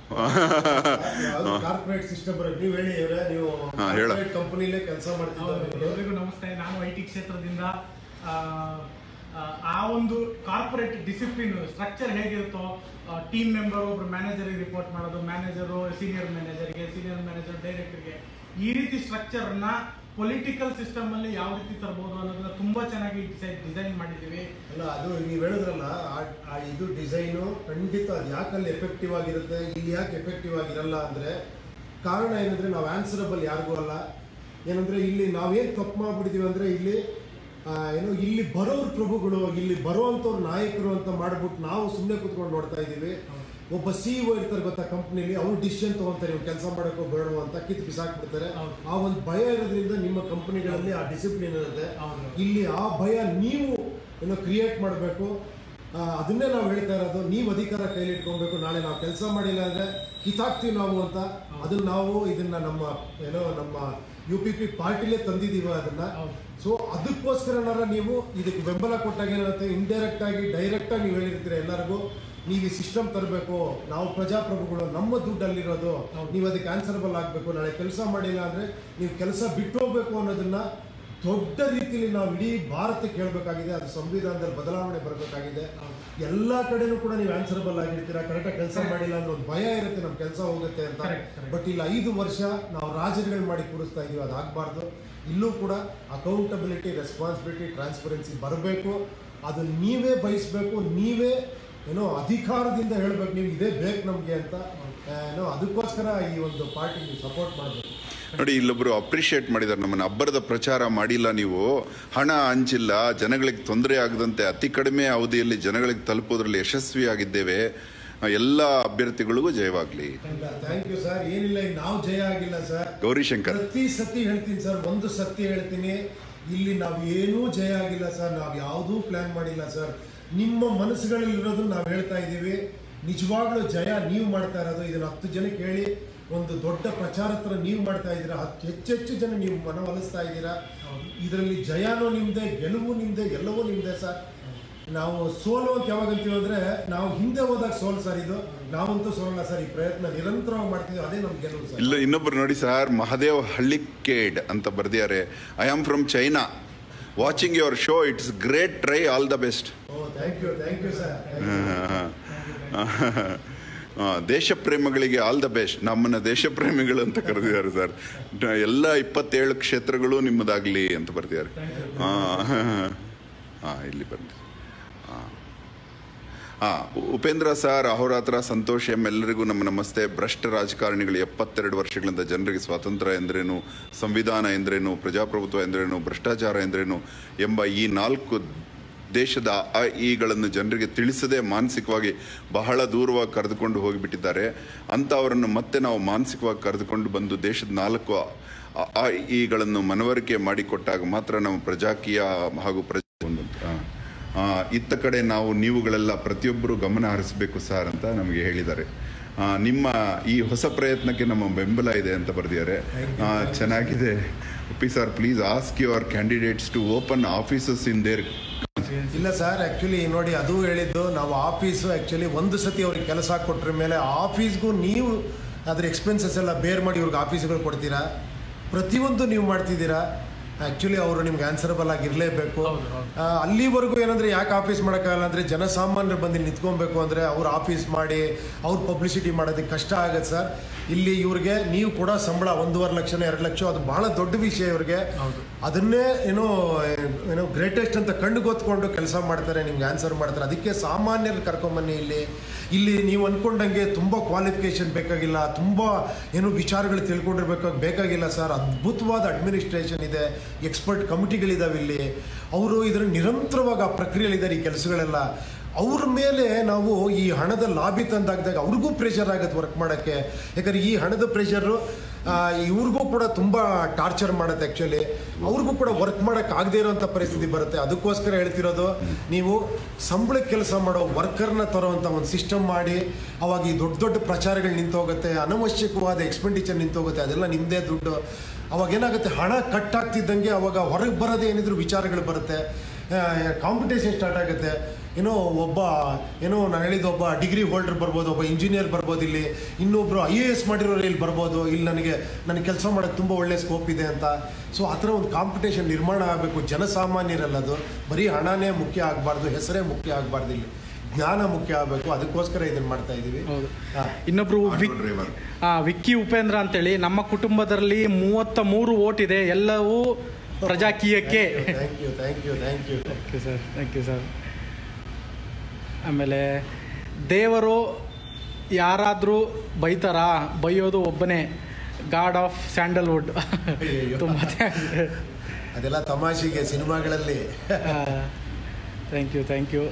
ಕಾರ್ಪೊರೇಟ್ ಸಿಸ್ಟಮ್ ಬರೋದು ನೀವು ಹೇಳಿ ಇವ್ರೆ ನೀವು ಹಾ, ಹೇಳು. ಕಾರ್ಪೊರೇಟ್ ಕಂಪನಿಲೇ ಕೆಲಸ ಹೌದು ಮಾಡ್ತಿದ್ದಾರೆ ಎಲ್ರಿಗೂ ನಮಸ್ತೆ ನಾನು ಐ ಟಿ ಕ್ಷೇತ್ರದಿಂದ ಆ, ಆ, ಆ ಒಂದು ಕಾರ್ಪೊರೇಟ್ ಡಿಸಿಪ್ಲಿನ್ ಸ್ಟ್ರಕ್ಚರ್ ಹೇಗಿರುತ್ತೋ ಟೀಮ್ ಮೆಂಬರ್ ಒಬ್ರು ಮ್ಯಾನೇಜರ್ಗೆ ರಿಪೋರ್ಟ್ ಮಾಡೋದು ಮ್ಯಾನೇಜರು ಸೀನಿಯರ್ ಮ್ಯಾನೇಜರ್ಗೆ ಸೀನಿಯರ್ ಮ್ಯಾನೇಜರ್ ಡೈರೆಕ್ಟರ್ಗೆ ಈ ರೀತಿ ಸ್ಟ್ರಕ್ಚರ್ನ ಪೊಲಿಟಿಕಲ್ ಸಿಸ್ಟಮ್ ಅಲ್ಲಿ ಯಾವ ರೀತಿ ತರಬಹುದು ಅನ್ನೋದನ್ನ ತುಂಬಾ ಚೆನ್ನಾಗಿ ಡಿಸೈನ್ ಮಾಡಿದ್ದೀವಿ ಅಲ್ಲ ಅದು ನೀವು ಹೇಳಿದ್ರಲ್ಲ ಆ- ಆ ಇದು ಡಿಸೈನು ಖಂಡಿತ ಅದು ಯಾಕಲ್ಲಿ ಎಫೆಕ್ಟಿವ್ ಆಗಿರುತ್ತೆ ಇಲ್ಲಿ ಯಾಕೆ ಎಫೆಕ್ಟಿವ್ ಆಗಿರಲ್ಲ ಅಂದರೆ ಕಾರಣ ಏನಂದರೆ ನಾವು ಆನ್ಸರಬಲ್ ಯಾರಿಗೂ ಅಲ್ಲ ಏನಂದರೆ ಇಲ್ಲಿ ನಾವೇನು ತಪ್ಪು ಮಾಡ್ಬಿಡ್ತೀವಿ ಅಂದರೆ ಇಲ್ಲಿ ಆ, ಏನು ಇಲ್ಲಿ ಬರೋರು ಪ್ರಭುಗಳು ಇಲ್ಲಿ ಬರುವಂಥವ್ರು ನಾಯಕರು ಅಂತ ಮಾಡ್ಬಿಟ್ಟು ನಾವು ಸುಮ್ಮನೆ ಕೂತ್ಕೊಂಡು ನೋಡ್ತಾ ಇದ್ದೀವಿ ಒಬ್ಬ ಸಿ ಇ ಇರ್ತಾರೆ ಗೊತ್ತಾ ಕಂಪ್ನಿಲಿ ಅವ್ರು ಡಿಸಿಷನ್ ತಗೊಂತಾರೆ ಇವ್ರು ಕೆಲಸ ಮಾಡೋಕ್ಕೋ ಬೇಡವೋ ಅಂತ ಕಿತ್ತು ಬಿಸಾಕ್ಬಿಡ್ತಾರೆ ಹೌದು. ಆ ಒಂದು ಭಯ ಇರೋದ್ರಿಂದ ನಿಮ್ಮ ಕಂಪನಿಗಳಲ್ಲಿ ಆ ಡಿಸಿಪ್ಲಿನ್ ಇರುತ್ತೆ ಹೌದು. ಇಲ್ಲಿ ಆ ಭಯ ನೀವು ಏನೋ ಕ್ರಿಯೇಟ್ ಮಾಡಬೇಕು ಅದನ್ನೇ ನಾವು ಹೇಳ್ತಾ ಇರೋದು ನೀವು ಅಧಿಕಾರ ಕೈಲಿ ಇಟ್ಕೊಬೇಕು ನಾಳೆ ನಾವು ಕೆಲಸ ಮಾಡಿಲ್ಲ ಅಂದ್ರೆ ಕಿತಾಕ್ತೀವಿ ನಾವು ಅಂತ ಅದನ್ನ ನಾವು ಇದನ್ನ ನಮ್ಮ ಏನೋ ನಮ್ಮ ಯು ಪಿ ಪಿ ಪಾರ್ಟಿಲೇ ತಂದಿದ್ದೀವಿ ಅದನ್ನ ಹೌದು. ಸೊ ಅದಕ್ಕೋಸ್ಕರನಾರ ನೀವು ಇದಕ್ಕೆ ಬೆಂಬಲ ಕೊಟ್ಟಾಗ ಏನಾಗುತ್ತೆ ಇಂಡೈರೆಕ್ಟ್ ಆಗಿ ಡೈರೆಕ್ಟ್ ಆಗಿ ನೀವು ಹೇಳಿರ್ತೀರ ಎಲ್ಲರಿಗೂ ನೀವು ಈ ಸಿಸ್ಟಮ್ ತರಬೇಕು ನಾವು ಪ್ರಜಾಪ್ರಭುಗಳು ನಮ್ಮ ದುಡ್ಡಲ್ಲಿರೋದು ನೀವು ಅದಕ್ಕೆ ಆನ್ಸರಬಲ್ ಆಗಬೇಕು ನಾಳೆ ಕೆಲಸ ಮಾಡಿಲ್ಲ ಅಂದ್ರೆ ನೀವು ಕೆಲಸ ಬಿಟ್ಟು ಹೋಗ್ಬೇಕು ಅನ್ನೋದನ್ನ ದೊಡ್ಡ ರೀತಿಯಲ್ಲಿ ನಾವು ಇಡೀ ಭಾರತಕ್ಕೆ ಹೇಳಬೇಕಾಗಿದೆ ಅದು ಸಂವಿಧಾನದಲ್ಲಿ ಬದಲಾವಣೆ ಬರಬೇಕಾಗಿದೆ ಎಲ್ಲ ಕಡೆನೂ ಕೂಡ ನೀವು ಆನ್ಸರಬಲ್ ಆಗಿರ್ತೀರಾ ಕರೆಕ್ಟಾಗಿ ಕೆಲಸ ಮಾಡಿಲ್ಲ ಅಂದ್ರೆ ಒಂದು ಭಯ ಇರುತ್ತೆ ನಮ್ಮ ಕೆಲಸ ಹೋಗುತ್ತೆ ಅಂತ Correct, correct. ಬಟ್ ಇಲ್ಲಿ ಐದು ವರ್ಷ ನಾವು ರಾಜರುಗಳು ಮಾಡಿ ಕೂರಿಸ್ತಾ ಇದೀವಿ ಅದು ಆಗಬಾರ್ದು ಇಲ್ಲೂ ಕೂಡ ಅಕೌಂಟಬಿಲಿಟಿ ರೆಸ್ಪಾನ್ಸಿಬಿಲಿಟಿ ಟ್ರಾನ್ಸ್ಪರೆನ್ಸಿ ಬರಬೇಕು ಅದು ನೀವೇ ಬಯಸಬೇಕು ನೀವೇ ಏನೋ ಅಧಿಕಾರದಿಂದ ಹೇಳಬೇಕು ನೀವು ಇದೇ ಬೇಕು ನಮಗೆ ಅಂತ ಆ, ಏನೋ ಅದಕ್ಕೋಸ್ಕರ ಈ ಒಂದು ಪಾರ್ಟಿ ನೀವು ಸಪೋರ್ಟ್ ಮಾಡಬೇಕು ನೋಡಿ ಇಲ್ಲೊಬ್ರು ಅಪ್ರಿಷಿಯೇಟ್ ಮಾಡಿದ್ದಾರೆ ನಮ್ಮನ್ನು ಅಬ್ಬರದ ಪ್ರಚಾರ ಮಾಡಿಲ್ಲ ನೀವು ಹಣ ಹಂಚಿಲ್ಲ ಜನಗಳಿಗೆ ತೊಂದರೆ ಆಗದಂತೆ ಅತಿ ಕಡಿಮೆ ಅವಧಿಯಲ್ಲಿ ಜನಗಳಿಗೆ ತಲುಪೋದ್ರಲ್ಲಿ ಯಶಸ್ವಿಯಾಗಿದ್ದೇವೆ ಎಲ್ಲ ಅಭ್ಯರ್ಥಿಗಳಿಗೂ ಜಯವಾಗಲಿ ಥ್ಯಾಂಕ್ ಯು ಸರ್ ಏನಿಲ್ಲ ಈಗ ನಾವು ಜಯ ಆಗಿಲ್ಲ ಸರ್ ಗೌರಿಶಂಕರ್ ಪ್ರತಿ ಸತಿ ಹೇಳ್ತೀನಿ ಸರ್ ಒಂದು ಸತಿ ಹೇಳ್ತೀನಿ ಇಲ್ಲಿ ನಾವು ಏನೂ ಜಯ ಆಗಿಲ್ಲ ಸರ್ ನಾವು ಯಾವುದೂ ಪ್ಲಾನ್ ಮಾಡಿಲ್ಲ ಸರ್ ನಿಮ್ಮ ಮನಸ್ಸುಗಳಲ್ಲಿರೋದನ್ನ ನಾವು ಹೇಳ್ತಾ ಇದ್ದೀವಿ ನಿಜವಾಗ್ಲೂ ಜಯ ನೀವು ಮಾಡ್ತಾ ಇರೋದು ಇದನ್ನ ಹತ್ತು ಜನಕ್ಕೆ ಹೇಳಿ ಒಂದು ದೊಡ್ಡ ಪ್ರಚಾರ ಥರ ನೀವು ಮಾಡ್ತಾ ಇದ್ದೀರಾ ಹತ್ತು ಹೆಚ್ಚೆಚ್ಚು ಜನ ನೀವು ಮನವೊಲಿಸ್ತಾ ಇದ್ದೀರಾ ಇದರಲ್ಲಿ ಜಯನೂ ನಿಮ್ದೆ ಗೆಲುವು ನಿಮ್ದೆ ಎಲ್ಲವೂ ನಿಮ್ದೆ ಸರ್ ನಾವು ಸೋಲು ಅಂತ ಯಾವಾಗ ಅಂತೀವಿ ಅಂದ್ರೆ ನಾವು ಹಿಂದೆ ಹೋದಾಗ ಸೋಲು ಸರ್ ಇದು ನಾವಂತೂ ಸೋಲಲ್ಲ ಸರ್ ಈ ಪ್ರಯತ್ನ ನಿರಂತರವಾಗಿ ಮಾಡ್ತಿದ್ದೀವಿ ಅದೇ ನಮ್ ಗೆಲುವು ಸರ್ ಇಲ್ಲ ಇನ್ನೊಬ್ರು ನೋಡಿ ಸರ್ ಮಹದೇವ್ ಹಳ್ಳಿಕೇಡ್ ಅಂತ ಬರ್ದಿದ್ದಾರೆ I am from China watching your show it's great try all the best ಓ thank you thank you sir ದೇಶ ಪ್ರೇಮಿಗಳಿಗೆ ಆಲ್ ದ ಬೆಸ್ಟ್ ನಮ್ಮನ್ನ ದೇಶ ಪ್ರೇಮಿಗಳು ಅಂತ ಕರೆದಿದ್ದಾರೆ ಸರ್ ಎಲ್ಲ ಇಪ್ಪತ್ತೇಳು ಕ್ಷೇತ್ರಗಳು ನಿಮ್ಮದಾಗಲಿ ಅಂತ ಬರ್ದಿದ್ದಾರೆ ಹಾಂ ಇಲ್ಲಿ ಬಂದು ಹಾಂ ಉಪೇಂದ್ರ ಸರ್ ಅಹೋರಾತ್ರ ಸಂತೋಷ್ ಎಂ ಎಲ್ಲರಿಗೂ ನಮ್ಮ ನಮಸ್ತೆ ಭ್ರಷ್ಟ ರಾಜಕಾರಣಿಗಳು ಎಪ್ಪತ್ತೆರಡು ವರ್ಷಗಳಿಂದ ಜನರಿಗೆ ಸ್ವಾತಂತ್ರ್ಯ ಎಂದ್ರೇನು ಸಂವಿಧಾನ ಎಂದ್ರೇನು ಪ್ರಜಾಪ್ರಭುತ್ವ ಎಂದ್ರೇನು ಭ್ರಷ್ಟಾಚಾರ ಎಂದ್ರೇನು ಎಂಬ ಈ ನಾಲ್ಕು ದೇಶದ ಅ ಇಗಳನ್ನು ಜನರಿಗೆ ತಿಳಿಸದೆ ಮಾನಸಿಕವಾಗಿ ಬಹಳ ದೂರವಾಗಿ ಕರೆದುಕೊಂಡು ಹೋಗಿಬಿಟ್ಟಿದ್ದಾರೆ ಅಂಥವರನ್ನು ಮತ್ತೆ ನಾವು ಮಾನಸಿಕವಾಗಿ ಕರೆದುಕೊಂಡು ಬಂದು ದೇಶದ ನಾಲ್ಕು ಅ ಆ ಇಗಳನ್ನು ಮನವರಿಕೆ ಮಾಡಿಕೊಟ್ಟಾಗ ಮಾತ್ರ ನಮ್ಮ ಪ್ರಜಾಕೀಯ ಹಾಗೂ ಪ್ರಜಾ ಒಂದಂತ ಆ, ಇತ್ತ ಕಡೆ ನಾವು ನೀವುಗಳೆಲ್ಲ ಪ್ರತಿಯೊಬ್ಬರು ಗಮನ ಹರಿಸಬೇಕು ಸರ್ ಅಂತ ನಮಗೆ ಹೇಳಿದ್ದಾರೆ ಆ, ನಿಮ್ಮ ಈ ಹೊಸ ಪ್ರಯತ್ನಕ್ಕೆ ನಮ್ಮ ಬೆಂಬಲ ಇದೆ ಅಂತ ಬರೆದಿದ್ದಾರೆ ಆ, ಚೆನ್ನಾಗಿದೆ Uppi sir please ask your candidates to open offices in there ಇಲ್ಲ ಸರ್ ಆ್ಯಕ್ಚುಲಿ ನೋಡಿ ಅದು ಹೇಳಿದ್ದು ನಾವು ಆಫೀಸು ಆ್ಯಕ್ಚುಲಿ ಒಂದು ಸತಿ ಅವ್ರಿಗೆ ಕೆಲಸ ಕೊಟ್ಟರ ಮೇಲೆ ಆಫೀಸ್ಗೂ ನೀವು ಅದ್ರ ಎಕ್ಸ್ಪೆನ್ಸಸ್ ಎಲ್ಲ ಬೇರ್ ಮಾಡಿ ಇವ್ರಿಗೆ ಆಫೀಸ್ಗಳು ಕೊಡ್ತೀರಾ ಪ್ರತಿಯೊಂದು ನೀವು ಮಾಡ್ತಿದ್ದೀರಾ ಆ್ಯಕ್ಚುಲಿ ಅವರು ನಿಮ್ಗೆ ಆನ್ಸರಬಲ್ ಆಗಿರಲೇಬೇಕು ಹೌದು, ಹೌದು. ಅಲ್ಲಿವರೆಗೂ ಏನಂದ್ರೆ ಯಾಕೆ ಆಫೀಸ್ ಮಾಡೋಕ್ಕಾಗಲ್ಲ ಅಂದರೆ ಜನಸಾಮಾನ್ಯರು ಬಂದು ನಿಂತ್ಕೊಬೇಕು ಅಂದರೆ ಅವ್ರು ಆಫೀಸ್ ಮಾಡಿ ಅವ್ರ ಪಬ್ಲಿಸಿಟಿ ಮಾಡೋದಕ್ಕೆ ಕಷ್ಟ ಆಗುತ್ತೆ ಸರ್ ಇಲ್ಲಿ ಇವ್ರಿಗೆ ನೀವು ಕೂಡ ಸಂಬಳ ಒಂದೂವರೆ ಲಕ್ಷನ ಎರಡು ಲಕ್ಷ ಅದು ಬಹಳ ದೊಡ್ಡ ವಿಷಯ ಇವ್ರಿಗೆ ಹೌದು. ಅದನ್ನೇ ಏನೋ ಏನೋ ಗ್ರೇಟೆಸ್ಟ್ ಅಂತ ಕಣ್ಣು ಗೊತ್ಕೊಂಡು ಕೆಲಸ ಮಾಡ್ತಾರೆ ನಿಮ್ಗೆ ಆನ್ಸರ್ ಮಾಡ್ತಾರೆ ಅದಕ್ಕೆ ಸಾಮಾನ್ಯರು ಕರ್ಕೊಂಬನ್ನಿ ಇಲ್ಲಿ ಇಲ್ಲಿ ನೀವು ಅಂದ್ಕೊಂಡಂಗೆ ತುಂಬ ಕ್ವಾಲಿಫಿಕೇಶನ್ ಬೇಕಾಗಿಲ್ಲ ತುಂಬ ಏನೋ ವಿಚಾರಗಳು ತಿಳ್ಕೊಂಡಿರ್ಬೇಕಾಗ ಬೇಕಾಗಿಲ್ಲ ಸರ್ ಅದ್ಭುತವಾದ ಅಡ್ಮಿನಿಸ್ಟ್ರೇಷನ್ ಇದೆ ಎಕ್ಸ್ಪರ್ಟ್ ಕಮಿಟಿಗಳಿದಾವೆ ಇಲ್ಲಿ ಅವರು ಇದರ ನಿರಂತರವಾಗಿ ಆ ಪ್ರಕ್ರಿಯೆಯಲ್ಲಿದ್ದಾರೆ ಈ ಕೆಲಸಗಳೆಲ್ಲ ಅವ್ರ ಮೇಲೆ ನಾವು ಈ ಹಣದ ಲಾಬಿ ತಂದಾಗ್ದಾಗ ಅವ್ರಿಗೂ ಪ್ರೆಷರ್ ಆಗುತ್ತೆ ವರ್ಕ್ ಮಾಡೋಕ್ಕೆ ಯಾಕಂದ್ರೆ ಈ ಹಣದ ಪ್ರೆಷರು ಇವ್ರಿಗೂ ಕೂಡ ತುಂಬ ಟಾರ್ಚರ್ ಮಾಡುತ್ತೆ ಆ್ಯಕ್ಚುಲಿ ಅವ್ರಿಗೂ ಕೂಡ ವರ್ಕ್ ಮಾಡೋಕ್ಕೆ ಆಗದೇ ಇರೋಂಥ ಪರಿಸ್ಥಿತಿ ಬರುತ್ತೆ ಅದಕ್ಕೋಸ್ಕರ ಹೇಳ್ತಿರೋದು ನೀವು ಸಂಬಳಕ್ಕೆ ಕೆಲಸ ಮಾಡೋ ವರ್ಕರ್ನ ತರೋವಂಥ ಒಂದು ಸಿಸ್ಟಮ್ ಮಾಡಿ ಅವಾಗ ಈ ದೊಡ್ಡ ದೊಡ್ಡ ಪ್ರಚಾರಗಳು ನಿಂತು ಹೋಗುತ್ತೆ ಅನವಶ್ಯಕವಾದ ಎಕ್ಸ್ಪೆಂಡಿಚರ್ ನಿಂತು ಹೋಗುತ್ತೆ ಅದೆಲ್ಲ ನಿಮ್ಮದೇ ದುಡ್ಡು ಅವಾಗ ಏನಾಗುತ್ತೆ ಹಣ ಕಟ್ ಆಗ್ತಿದ್ದಂಗೆ ಅವಾಗ ಹೊರಗೆ ಬರೋದೇ ಏನಿದ್ರು ವಿಚಾರಗಳು ಬರುತ್ತೆ ಕಾಂಪಿಟೇಷನ್ ಸ್ಟಾರ್ಟ್ ಆಗುತ್ತೆ ಏನೋ ಒಬ್ಬ ಏನೋ ನಾನು ಹೇಳಿದ ಒಬ್ಬ ಡಿಗ್ರಿ ಹೋಲ್ಡರ್ ಬರ್ಬೋದು ಒಬ್ಬ ಇಂಜಿನಿಯರ್ ಬರ್ಬೋದು ಇಲ್ಲಿ ಇನ್ನೊಬ್ರು ಐ ಎ ಎಸ್ ಮಾಡಿರೋರು ಇಲ್ಲಿ ಬರ್ಬೋದು ಇಲ್ಲಿ ನನಗೆ ನನಗೆ ಕೆಲಸ ಮಾಡೋಕ್ಕೆ ತುಂಬ ಒಳ್ಳೆ ಸ್ಕೋಪ್ ಇದೆ ಅಂತ ಸೊ ಆ ಥರ ಒಂದು ಕಾಂಪಿಟೇಷನ್ ನಿರ್ಮಾಣ ಆಗಬೇಕು ಜನಸಾಮಾನ್ಯರಲ್ಲದು ಬರೀ ಹಣನೇ ಮುಖ್ಯ ಆಗಬಾರ್ದು ಹೆಸರೇ ಮುಖ್ಯ ಆಗಬಾರ್ದು ಇಲ್ಲಿ ಜ್ಞಾನ ಮುಖ್ಯ ಆಗಬೇಕು ಅದಕ್ಕೋಸ್ಕರ ಇದನ್ನು ಮಾಡ್ತಾ ಇದ್ದೀವಿ ಹೌದು ಹಾ. ಇನ್ನೊಬ್ರು ವಿಕ್ ಡ್ರೈವರ್ ಆ, ವಿಕ್ಕಿ ಉಪೇಂದ್ರ ಅಂತೇಳಿ ನಮ್ಮ ಕುಟುಂಬದಲ್ಲಿ ಮೂವತ್ತ ಮೂರು ಓಟ್ ಇದೆ ಎಲ್ಲವೂ ಪ್ರಜಾಕೀಯಕ್ಕೆ thank you thank you thank you thank you sir thank you sir ಆಮೇಲೆ ದೇವರು ಯಾರಾದರೂ ಬೈತಾರಾ ಬೈಯೋದು ಒಬ್ಬನೇ ಗಾಡ್ ಆಫ್ ಸ್ಯಾಂಡಲ್ವುಡ್ ಅಯ್ಯಯ್ಯೋ. ತುಂಬ ಅದೆಲ್ಲ ತಮಾಷೆಗೆ ಸಿನಿಮಾಗಳಲ್ಲಿ thank you thank you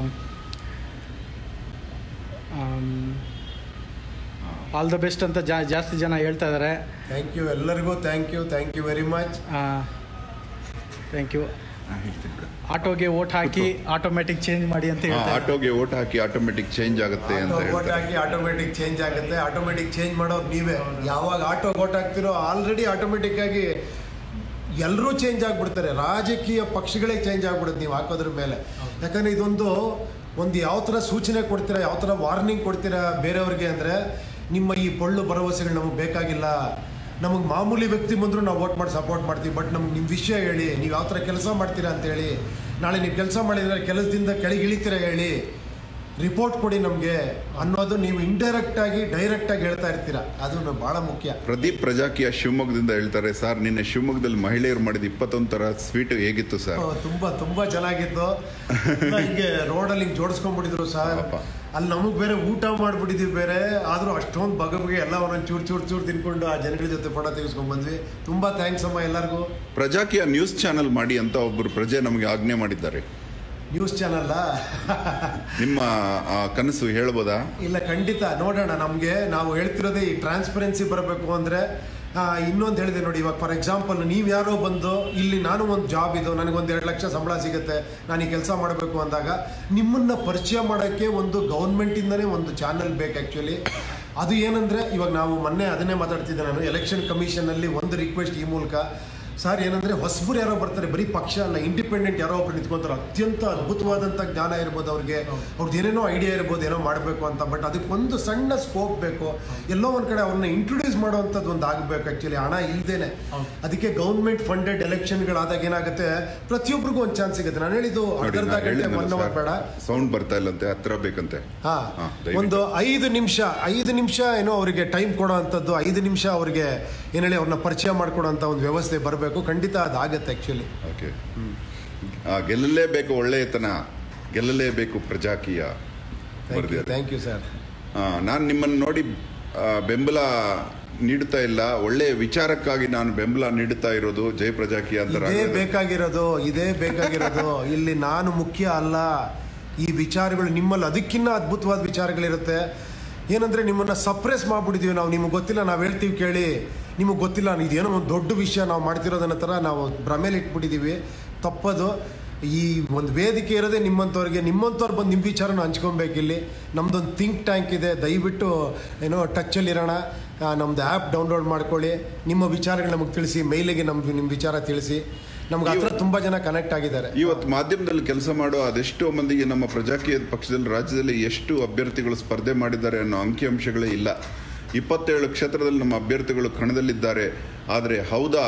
all the best ಅಂತ ಜಾ ಜಾಸ್ತಿ ಜನ ಹೇಳ್ತಾ ಇದ್ದಾರೆ ಥ್ಯಾಂಕ್ ಯು ಎಲ್ಲರಿಗೂ thank you thank you very much thank you ಆ, ಹೇಳ್ತೀನಿ ಬಿಡು. ಆಟೋಗೆ ಓಟ್ ಹಾಕಿ ಆಟೋಮೆಟಿಕ್ ಚೇಂಜ್ ಮಾಡಿ ಅಂತ ಆ, ಹೇಳ್ತಾರೆ ಆಟೋಗೆ ಓಟ್ ಹಾಕಿ ಆಟೋಮೆಟಿಕ್ ಚೇಂಜ್ ಆಗುತ್ತೆ ಅಂತ ಆಟೋ ಓಟ್ ಹೇಳ್ತಾರೆ ಹಾಕಿ ಆಟೋಮೆಟಿಕ್ ಚೇಂಜ್ ಆಗುತ್ತೆ ಆಟೋಮೆಟಿಕ್ ಚೇಂಜ್ ಮಾಡೋರು ನೀವೇ ಯಾವಾಗ ಆಟೋ ಓಟ್ ಹಾಕ್ತಿರೋ ಆಲ್ರೆಡಿ ಆಟೋಮೆಟಿಕ್ ಆಗಿ ಎಲ್ಲರೂ ಚೇಂಜ್ ಆಗ್ಬಿಡ್ತಾರೆ ರಾಜಕೀಯ ಪಕ್ಷಗಳೇ ಚೇಂಜ್ ಆಗ್ಬಿಡುತ್ತೆ ನೀವು ಹಾಕೋದ್ರ ಮೇಲೆ ಯಾಕಂದ್ರೆ ಇದೊಂದು ಒಂದು ಯಾವ ಥರ ಸೂಚನೆ ಕೊಡ್ತೀರಾ ಯಾವ ಥರ ವಾರ್ನಿಂಗ್ ಕೊಡ್ತೀರಾ ಬೇರೆಯವ್ರಿಗೆ ಅಂದರೆ ನಿಮ್ಮ ಈ ಪೊಳ್ಳು ಭರವಸೆಗಳು ನಮಗೆ ಬೇಕಾಗಿಲ್ಲ ನಮಗೆ ಮಾಮೂಲಿ ವ್ಯಕ್ತಿ ಬಂದರೂ ನಾವು ವೋಟ್ ಮಾಡಿ ಸಪೋರ್ಟ್ ಮಾಡ್ತೀವಿ ಬಟ್ ನಮ್ಗೆ ನಿಮ್ಮ ವಿಷಯ ಹೇಳಿ ನೀವು ಯಾವ ಥರ ಕೆಲಸ ಮಾಡ್ತೀರಾ ಅಂತ ಹೇಳಿ ನಾಳೆ ನೀವು ಕೆಲಸ ಮಾಡಿದ್ರೆ ಕೆಲಸದಿಂದ ಕೆಳಗಿಳಿತೀರಾ ಹೇಳಿ ರಿಪೋರ್ಟ್ ಕೊಡಿ ನಮಗೆ ಅನ್ನೋದು ನೀವು ಇಂಡೈರೆಕ್ಟ್ ಆಗಿ ಡೈರೆಕ್ಟ್ ಆಗಿ ಹೇಳ್ತಾ ಇರ್ತೀರಾ ಅದು ಬಹಳ ಮುಖ್ಯ ಪ್ರದೀಪ್ ಪ್ರಜಾಕೀಯ ಶಿವಮೊಗ್ಗದಿಂದ ಹೇಳ್ತಾರೆ ಸರ್ ನಿನ್ನೆ ಶಿವಮೊಗ್ಗದಲ್ಲಿ ಮಹಿಳೆಯರು ಮಾಡಿದ ಇಪ್ಪತ್ತೊಂದು ತರ ಸ್ವೀಟ್ ಹೇಗಿತ್ತು ಸರ್ ಓ, ತುಂಬಾ ತುಂಬಾ ಚೆನ್ನಾಗಿತ್ತು ಎಲ್ಲ ಹಿಂಗೆ ರೋಡಲ್ಲಿ ಹಿಂಗೆ ಜೋಡಿಸ್ಕೊಂಡ್ಬಿಟ್ಟಿದ್ರು ಸರ್ ಪಾಪ. ಅಲ್ಲಿ ನಮಗೆ ಬೇರೆ ಊಟ ಮಾಡ್ಬಿಟ್ಟಿದ್ವಿ ಬೇರೆ ಆದ್ರೂ ಅಷ್ಟೊಂದು ಬಗೆ ಬಗೆ ಎಲ್ಲ ಒಂದೊಂದು ಚೂರು ಚೂರು ಚೂರು ತಿನ್ಕೊಂಡು ಆ ಜನಗಳ ಜೊತೆ ಫೋಟೋ ತೆಗೆಸ್ಕೊಂಡ್ ಬಂದ್ವಿ ತುಂಬಾ ಥ್ಯಾಂಕ್ಸ್ ಅಮ್ಮ ಎಲ್ಲರಿಗೂ ಪ್ರಜಾಕೀಯ ನ್ಯೂಸ್ ಚಾನೆಲ್ ಮಾಡಿ ಅಂತ ಒಬ್ಬರು ಪ್ರಜೆ ನಮಗೆ ಆಜ್ಞೆ ಮಾಡಿದ್ದಾರೆ ನ್ಯೂಸ್ ಚಾನಲ್ಲ ನಿಮ್ಮ ಆ, ಕನಸು ಹೇಳ್ಬೋದಾ ಇಲ್ಲ ಖಂಡಿತ ನೋಡೋಣ ನಮಗೆ ನಾವು ಹೇಳ್ತಿರೋದೇ ಈ ಟ್ರಾನ್ಸ್ಪರೆನ್ಸಿ ಬರಬೇಕು ಅಂದರೆ ಇನ್ನೊಂದು ಹೇಳಿದೆ ನೋಡಿ ಇವಾಗ ಫಾರ್ ಎಕ್ಸಾಂಪಲ್ ನೀವು ಯಾರೋ ಬಂದು ಇಲ್ಲಿ ನಾನು ಒಂದು ಜಾಬ್ ಇದು ನನಗೊಂದು ಎರಡು ಲಕ್ಷ ಸಂಬಳ ಸಿಗುತ್ತೆ ನಾನು ಈ ಕೆಲಸ ಮಾಡಬೇಕು ಅಂದಾಗ ನಿಮ್ಮನ್ನ ಪರಿಚಯ ಮಾಡೋಕ್ಕೆ ಒಂದು ಗೌರ್ಮೆಂಟಿಂದನೇ ಒಂದು ಚಾನಲ್ ಬೇಕು ಆ್ಯಕ್ಚುಲಿ ಅದು ಏನಂದರೆ ಇವಾಗ ನಾವು ಮೊನ್ನೆ ಅದನ್ನೇ ಮಾತಾಡ್ತಿದ್ದೆ ನಾನು ಎಲೆಕ್ಷನ್ ಕಮಿಷನಲ್ಲಿ ಒಂದು ರಿಕ್ವೆಸ್ಟ್ ಈ ಮೂಲಕ ಸರ್ ಏನಂದರೆ ಹೊಸಬರು ಯಾರೋ ಬರ್ತಾರೆ ಬರೀ ಪಕ್ಷ ಅಲ್ಲ ಇಂಡಿಪೆಂಡೆಂಟ್ ಯಾರೋ ಒಬ್ರು ನಿಂತ್ಕೊಂತಾರೆ ಅತ್ಯಂತ ಅದ್ಭುತವಾದಂಥ ಜ್ಞಾನ ಇರ್ಬೋದು ಅವ್ರಿಗೆ ಅವ್ರದ್ದು ಏನೇನೋ ಐಡಿಯಾ ಇರ್ಬೋದು ಏನೋ ಮಾಡಬೇಕು ಅಂತ ಬಟ್ ಅದಕ್ಕೊಂದು ಸಣ್ಣ ಸ್ಕೋಪ್ ಬೇಕು ಎಲ್ಲೋ ಒಂದು ಕಡೆ ಅವ್ರನ್ನ ಇಂಟ್ರೊಡ್ಯೂಸ್ ಮಾಡುವಂಥದ್ದು ಒಂದು ಆಗಬೇಕು ಆ್ಯಕ್ಚುಲಿ ಹಣ ಇಲ್ದೇನೆ ಅದಕ್ಕೆ ಗೌರ್ಮೆಂಟ್ ಫಂಡೆಡ್ ಎಲೆಕ್ಷನ್ಗಳಾದಾಗ ಏನಾಗುತ್ತೆ ಪ್ರತಿಯೊಬ್ಬರಿಗೂ ಒಂದು ಚಾನ್ಸ್ ಸಿಗುತ್ತೆ ನಾನು ಹೇಳಿದ್ದು ನೋಡಿ ಅರ್ಧ ಗಂಟೆ ಒನ್ ಅವರ್ ಬೇಡ ಸೌಂಡ್ ಬರ್ತಾ ಇಲ್ಲಂತೆ ಹತ್ರ ಬೇಕಂತೆ ಹಾ ಹಾ, ದಯವಿಟ್ಟು. ಒಂದು ಐದು ನಿಮಿಷ ಐದು ನಿಮಿಷ ಏನೋ ಅವರಿಗೆ ಟೈಮ್ ಕೊಡೋ ಅಂಥದ್ದು ಐದು ನಿಮಿಷ ಅವರಿಗೆ ಏನು ಹೇಳಿ ಅವ್ರನ್ನ ಪರಿಚಯ ಮಾಡ್ಕೊಡೋ ಅಂತ ಒಂದು ವ್ಯವಸ್ಥೆ ಬರಬೇಕು ಖಂಡಿತ ಅದಾಗತ್ತೆ ಆ್ಯಕ್ಚುಲಿ ಓಕೆ ಗೆಲ್ಲಲೇಬೇಕು ಒಳ್ಳೆಯತನ ಗೆಲ್ಲಲೇಬೇಕು ಪ್ರಜಾಕೀಯ ಬರೆದಿದ್ದಾರೆ ಥ್ಯಾಂಕ್ ಯು ಸರ್ ನಾನು ನಿಮ್ಮನ್ನು ನೋಡಿ ಆ, ಬೆಂಬಲ ನೀಡುತ್ತಾ ಇಲ್ಲ ಒಳ್ಳೆಯ ವಿಚಾರಕ್ಕಾಗಿ ನಾನು ಬೆಂಬಲ ನೀಡುತ್ತಾ ಇರೋದು ಜಯ ಪ್ರಜಾಕೀಯ ಅಂತ ಇದೇ ರಾಘವೇಂದ್ರ. ಬೇಕಾಗಿರೋದು ಇದೇ ಬೇಕಾಗಿರೋದು ಇಲ್ಲಿ ನಾನು ಮುಖ್ಯ ಅಲ್ಲ ಈ ವಿಚಾರಗಳು ನಿಮ್ಮಲ್ಲಿ ಅದಕ್ಕಿಂತ ಅದ್ಭುತವಾದ ವಿಚಾರಗಳಿರುತ್ತೆ ಏನಂದ್ರೆ ನಿಮ್ಮನ್ನ ಸಪ್ರೆಸ್ ಮಾಡ್ಬಿಟ್ಟಿದೀವಿ ನಾವು ನಿಮಗೆ ಗೊತ್ತಿಲ್ಲ ನಾವು ಹೇಳ್ತೀವಿ ಕೇಳಿ ನಿಮಗೆ ಗೊತ್ತಿಲ್ಲ ಇದೇನೋ ಒಂದು ದೊಡ್ಡ ವಿಷಯ ನಾವು ಮಾಡ್ತಿರೋದನ್ನ ಥರ ನಾವು ಭ್ರಮೇಲಿ ಇಟ್ಬಿಟ್ಟಿದ್ದೀವಿ ತಪ್ಪದು ಈ ಒಂದು ವೇದಿಕೆ ಇರೋದೇ ನಿಮ್ಮಂಥವ್ರಿಗೆ ನಿಮ್ಮಂಥವ್ರು ಬಂದು ನಿಮ್ಮ ವಿಚಾರನ ಹಂಚ್ಕೊಬೇಕಿಲ್ಲಿ ನಮ್ದೊಂದು ಥಿಂಕ್ ಟ್ಯಾಂಕ್ ಇದೆ ದಯವಿಟ್ಟು ಏನೋ ಟಚ್ಚಲ್ಲಿರೋಣ ನಮ್ದು ಆ್ಯಪ್ ಡೌನ್ಲೋಡ್ ಮಾಡ್ಕೊಳ್ಳಿ ನಿಮ್ಮ ವಿಚಾರಗಳು ನಮಗೆ ತಿಳಿಸಿ ಮೈಲಿಗೆ ನಮ್ದು ನಿಮ್ಮ ವಿಚಾರ ತಿಳಿಸಿ ನಮ್ಗೆ ಹತ್ರ ತುಂಬ ಜನ ಕನೆಕ್ಟ್ ಆಗಿದ್ದಾರೆ ಇವತ್ತು ಮಾಧ್ಯಮದಲ್ಲಿ ಕೆಲಸ ಮಾಡೋ ಅದೆಷ್ಟೋ ಮಂದಿಗೆ ನಮ್ಮ ಪ್ರಜಾಕೀಯ ಪಕ್ಷದಲ್ಲಿ ರಾಜ್ಯದಲ್ಲಿ ಎಷ್ಟು ಅಭ್ಯರ್ಥಿಗಳು ಸ್ಪರ್ಧೆ ಮಾಡಿದ್ದಾರೆ ಅನ್ನೋ ಅಂಕಿಅಂಶಗಳೇ ಇಲ್ಲ ಇಪ್ಪತ್ತೇಳು ಕ್ಷೇತ್ರದಲ್ಲಿ ನಮ್ಮ ಅಭ್ಯರ್ಥಿಗಳು ಕಣದಲ್ಲಿದ್ದಾರೆ ಆದರೆ ಹೌದಾ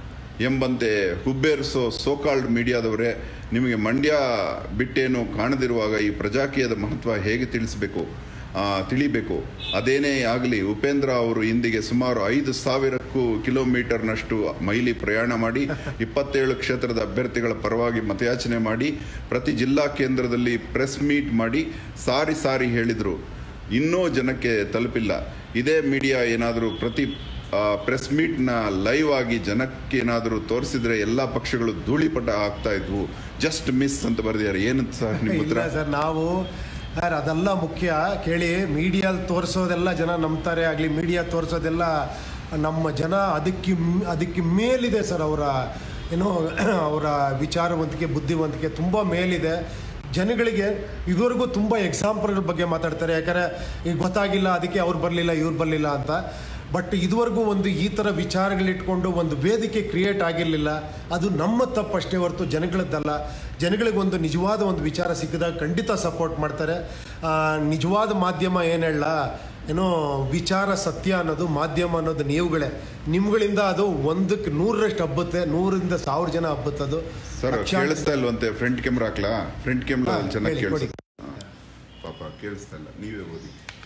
ಎಂಬಂತೆ ಹುಬ್ಬೇರಿಸೋ ಸೋಕಾಲ್ಡ್ ಮೀಡಿಯಾದವರೇ ನಿಮಗೆ ಮಂಡ್ಯ ಬಿಟ್ಟೇನು ಕಾಣದಿರುವಾಗ ಈ ಪ್ರಜಾಕೀಯದ ಮಹತ್ವ ಹೇಗೆ ತಿಳಿಸಬೇಕು ಆ, ತಿಳಿಬೇಕು ಅದೇನೇ ಆಗಲಿ ಉಪೇಂದ್ರ ಅವರು ಇಂದಿಗೆ ಸುಮಾರು ಐದು ಸಾವಿರಕ್ಕೂ ಕಿಲೋಮೀಟರ್ನಷ್ಟು ಮೈಲಿ ಪ್ರಯಾಣ ಮಾಡಿ ಇಪ್ಪತ್ತೇಳು ಕ್ಷೇತ್ರದ ಅಭ್ಯರ್ಥಿಗಳ ಪರವಾಗಿ ಮತಯಾಚನೆ ಮಾಡಿ ಪ್ರತಿ ಜಿಲ್ಲಾ ಕೇಂದ್ರದಲ್ಲಿ ಪ್ರೆಸ್ ಮೀಟ್ ಮಾಡಿ ಸಾರಿ ಸಾರಿ ಹೇಳಿದರು ಇನ್ನೂ ಜನಕ್ಕೆ ತಲುಪಿಲ್ಲ ಇದೇ ಮೀಡಿಯಾ ಏನಾದರೂ ಪ್ರತಿ ಪ್ರೆಸ್ ಮೀಟ್ನ ಲೈವ್ ಆಗಿ ಜನಕ್ಕೆ ಏನಾದರೂ ತೋರಿಸಿದ್ರೆ ಎಲ್ಲ ಪಕ್ಷಗಳು ಧೂಳಿಪಟ ಆಗ್ತಾ ಇದ್ವು ಜಸ್ಟ್ ಮಿಸ್ ಅಂತ ಬರೆದಿದ್ದಾರೆ ಏನಂತ ಸರ್ ನಿಮ್ಮ ಇಲ್ಲ ಉತ್ತರ ಸರ್ ನಾವು ಸರ್ ಅದೆಲ್ಲ ಮುಖ್ಯ ಕೇಳಿ ಮೀಡಿಯಾ ತೋರಿಸೋದೆಲ್ಲ ಜನ ನಂಬ್ತಾರೆ ಆಗಲಿ ಮೀಡಿಯಾ ತೋರಿಸೋದೆಲ್ಲ ನಮ್ಮ ಜನ ಅದಕ್ಕೆ ಮ್- ಅದಕ್ಕೆ ಮೇಲಿದೆ ಸರ್ ಅವರ ಏನೋ ಅವರ ವಿಚಾರವಂತಿಕೆ ಬುದ್ಧಿವಂತಿಕೆ ತುಂಬ ಮೇಲಿದೆ ಜನಗಳಿಗೆ ಇದುವರೆಗೂ ತುಂಬ ಎಕ್ಸಾಂಪಲ್ಗಳ ಬಗ್ಗೆ ಮಾತಾಡ್ತಾರೆ ಯಾಕಂದರೆ ಈಗ ಗೊತ್ತಾಗಿಲ್ಲ ಅದಕ್ಕೆ ಅವ್ರು ಬರಲಿಲ್ಲ ಇವ್ರು ಬರಲಿಲ್ಲ ಅಂತ ಬಟ್ ಇದುವರೆಗೂ ಒಂದು ಈ ಥರ ವಿಚಾರಗಳಿಟ್ಕೊಂಡು ಒಂದು ವೇದಿಕೆ ಕ್ರಿಯೇಟ್ ಆಗಿರಲಿಲ್ಲ ಅದು ನಮ್ಮ ತಪ್ಪಷ್ಟೇ ಹೊರತು ಜನಗಳದ್ದಲ್ಲ ಜನಗಳಿಗೆ ಒಂದು ನಿಜವಾದ ಒಂದು ವಿಚಾರ ಸಿಕ್ಕಿದಾಗ ಖಂಡಿತ ಸಪೋರ್ಟ್ ಮಾಡ್ತಾರೆ ಆ, ನಿಜವಾದ ಮಾಧ್ಯಮ ಏನು ಹೇಳ ಏನೋ ವಿಚಾರ ಸತ್ಯ ಅನ್ನೋದು ಮಾಧ್ಯಮ ಅನ್ನೋದು ನೀವುಗಳೇ ನಿಮ್ಗಳಿಂದ ಅದು ಒಂದಕ್ಕೆ ನೂರರಷ್ಟು ಹಬ್ಬುತ್ತೆ ನೂರಿಂದ ಸಾವಿರ ಜನ ಹಬ್ಬುತ್ತದು ಸರ್ ಲಕ್ಷಾಂತರ- ಕೇಳಿಸ್ತಾ ಇಲ್ವಂತೆ ಫ್ರಂಟ್ ಕ್ಯಾಮ್ರಾ ಹಾಕ್ಲಾ ಫ್ರಂಟ್ ಕ್ಯಾಮ್ರಾ ಹಾ, ಚೆನ್ನಾಗಿ ಹೇಳಿ, ಕೊಡಿ. ಕೇಳಿಸ್ತಾ ಪಾಪ ಕೇಳಿಸ್ತಾ ಇಲ್ಲ ನೀವೇ ಓದಿ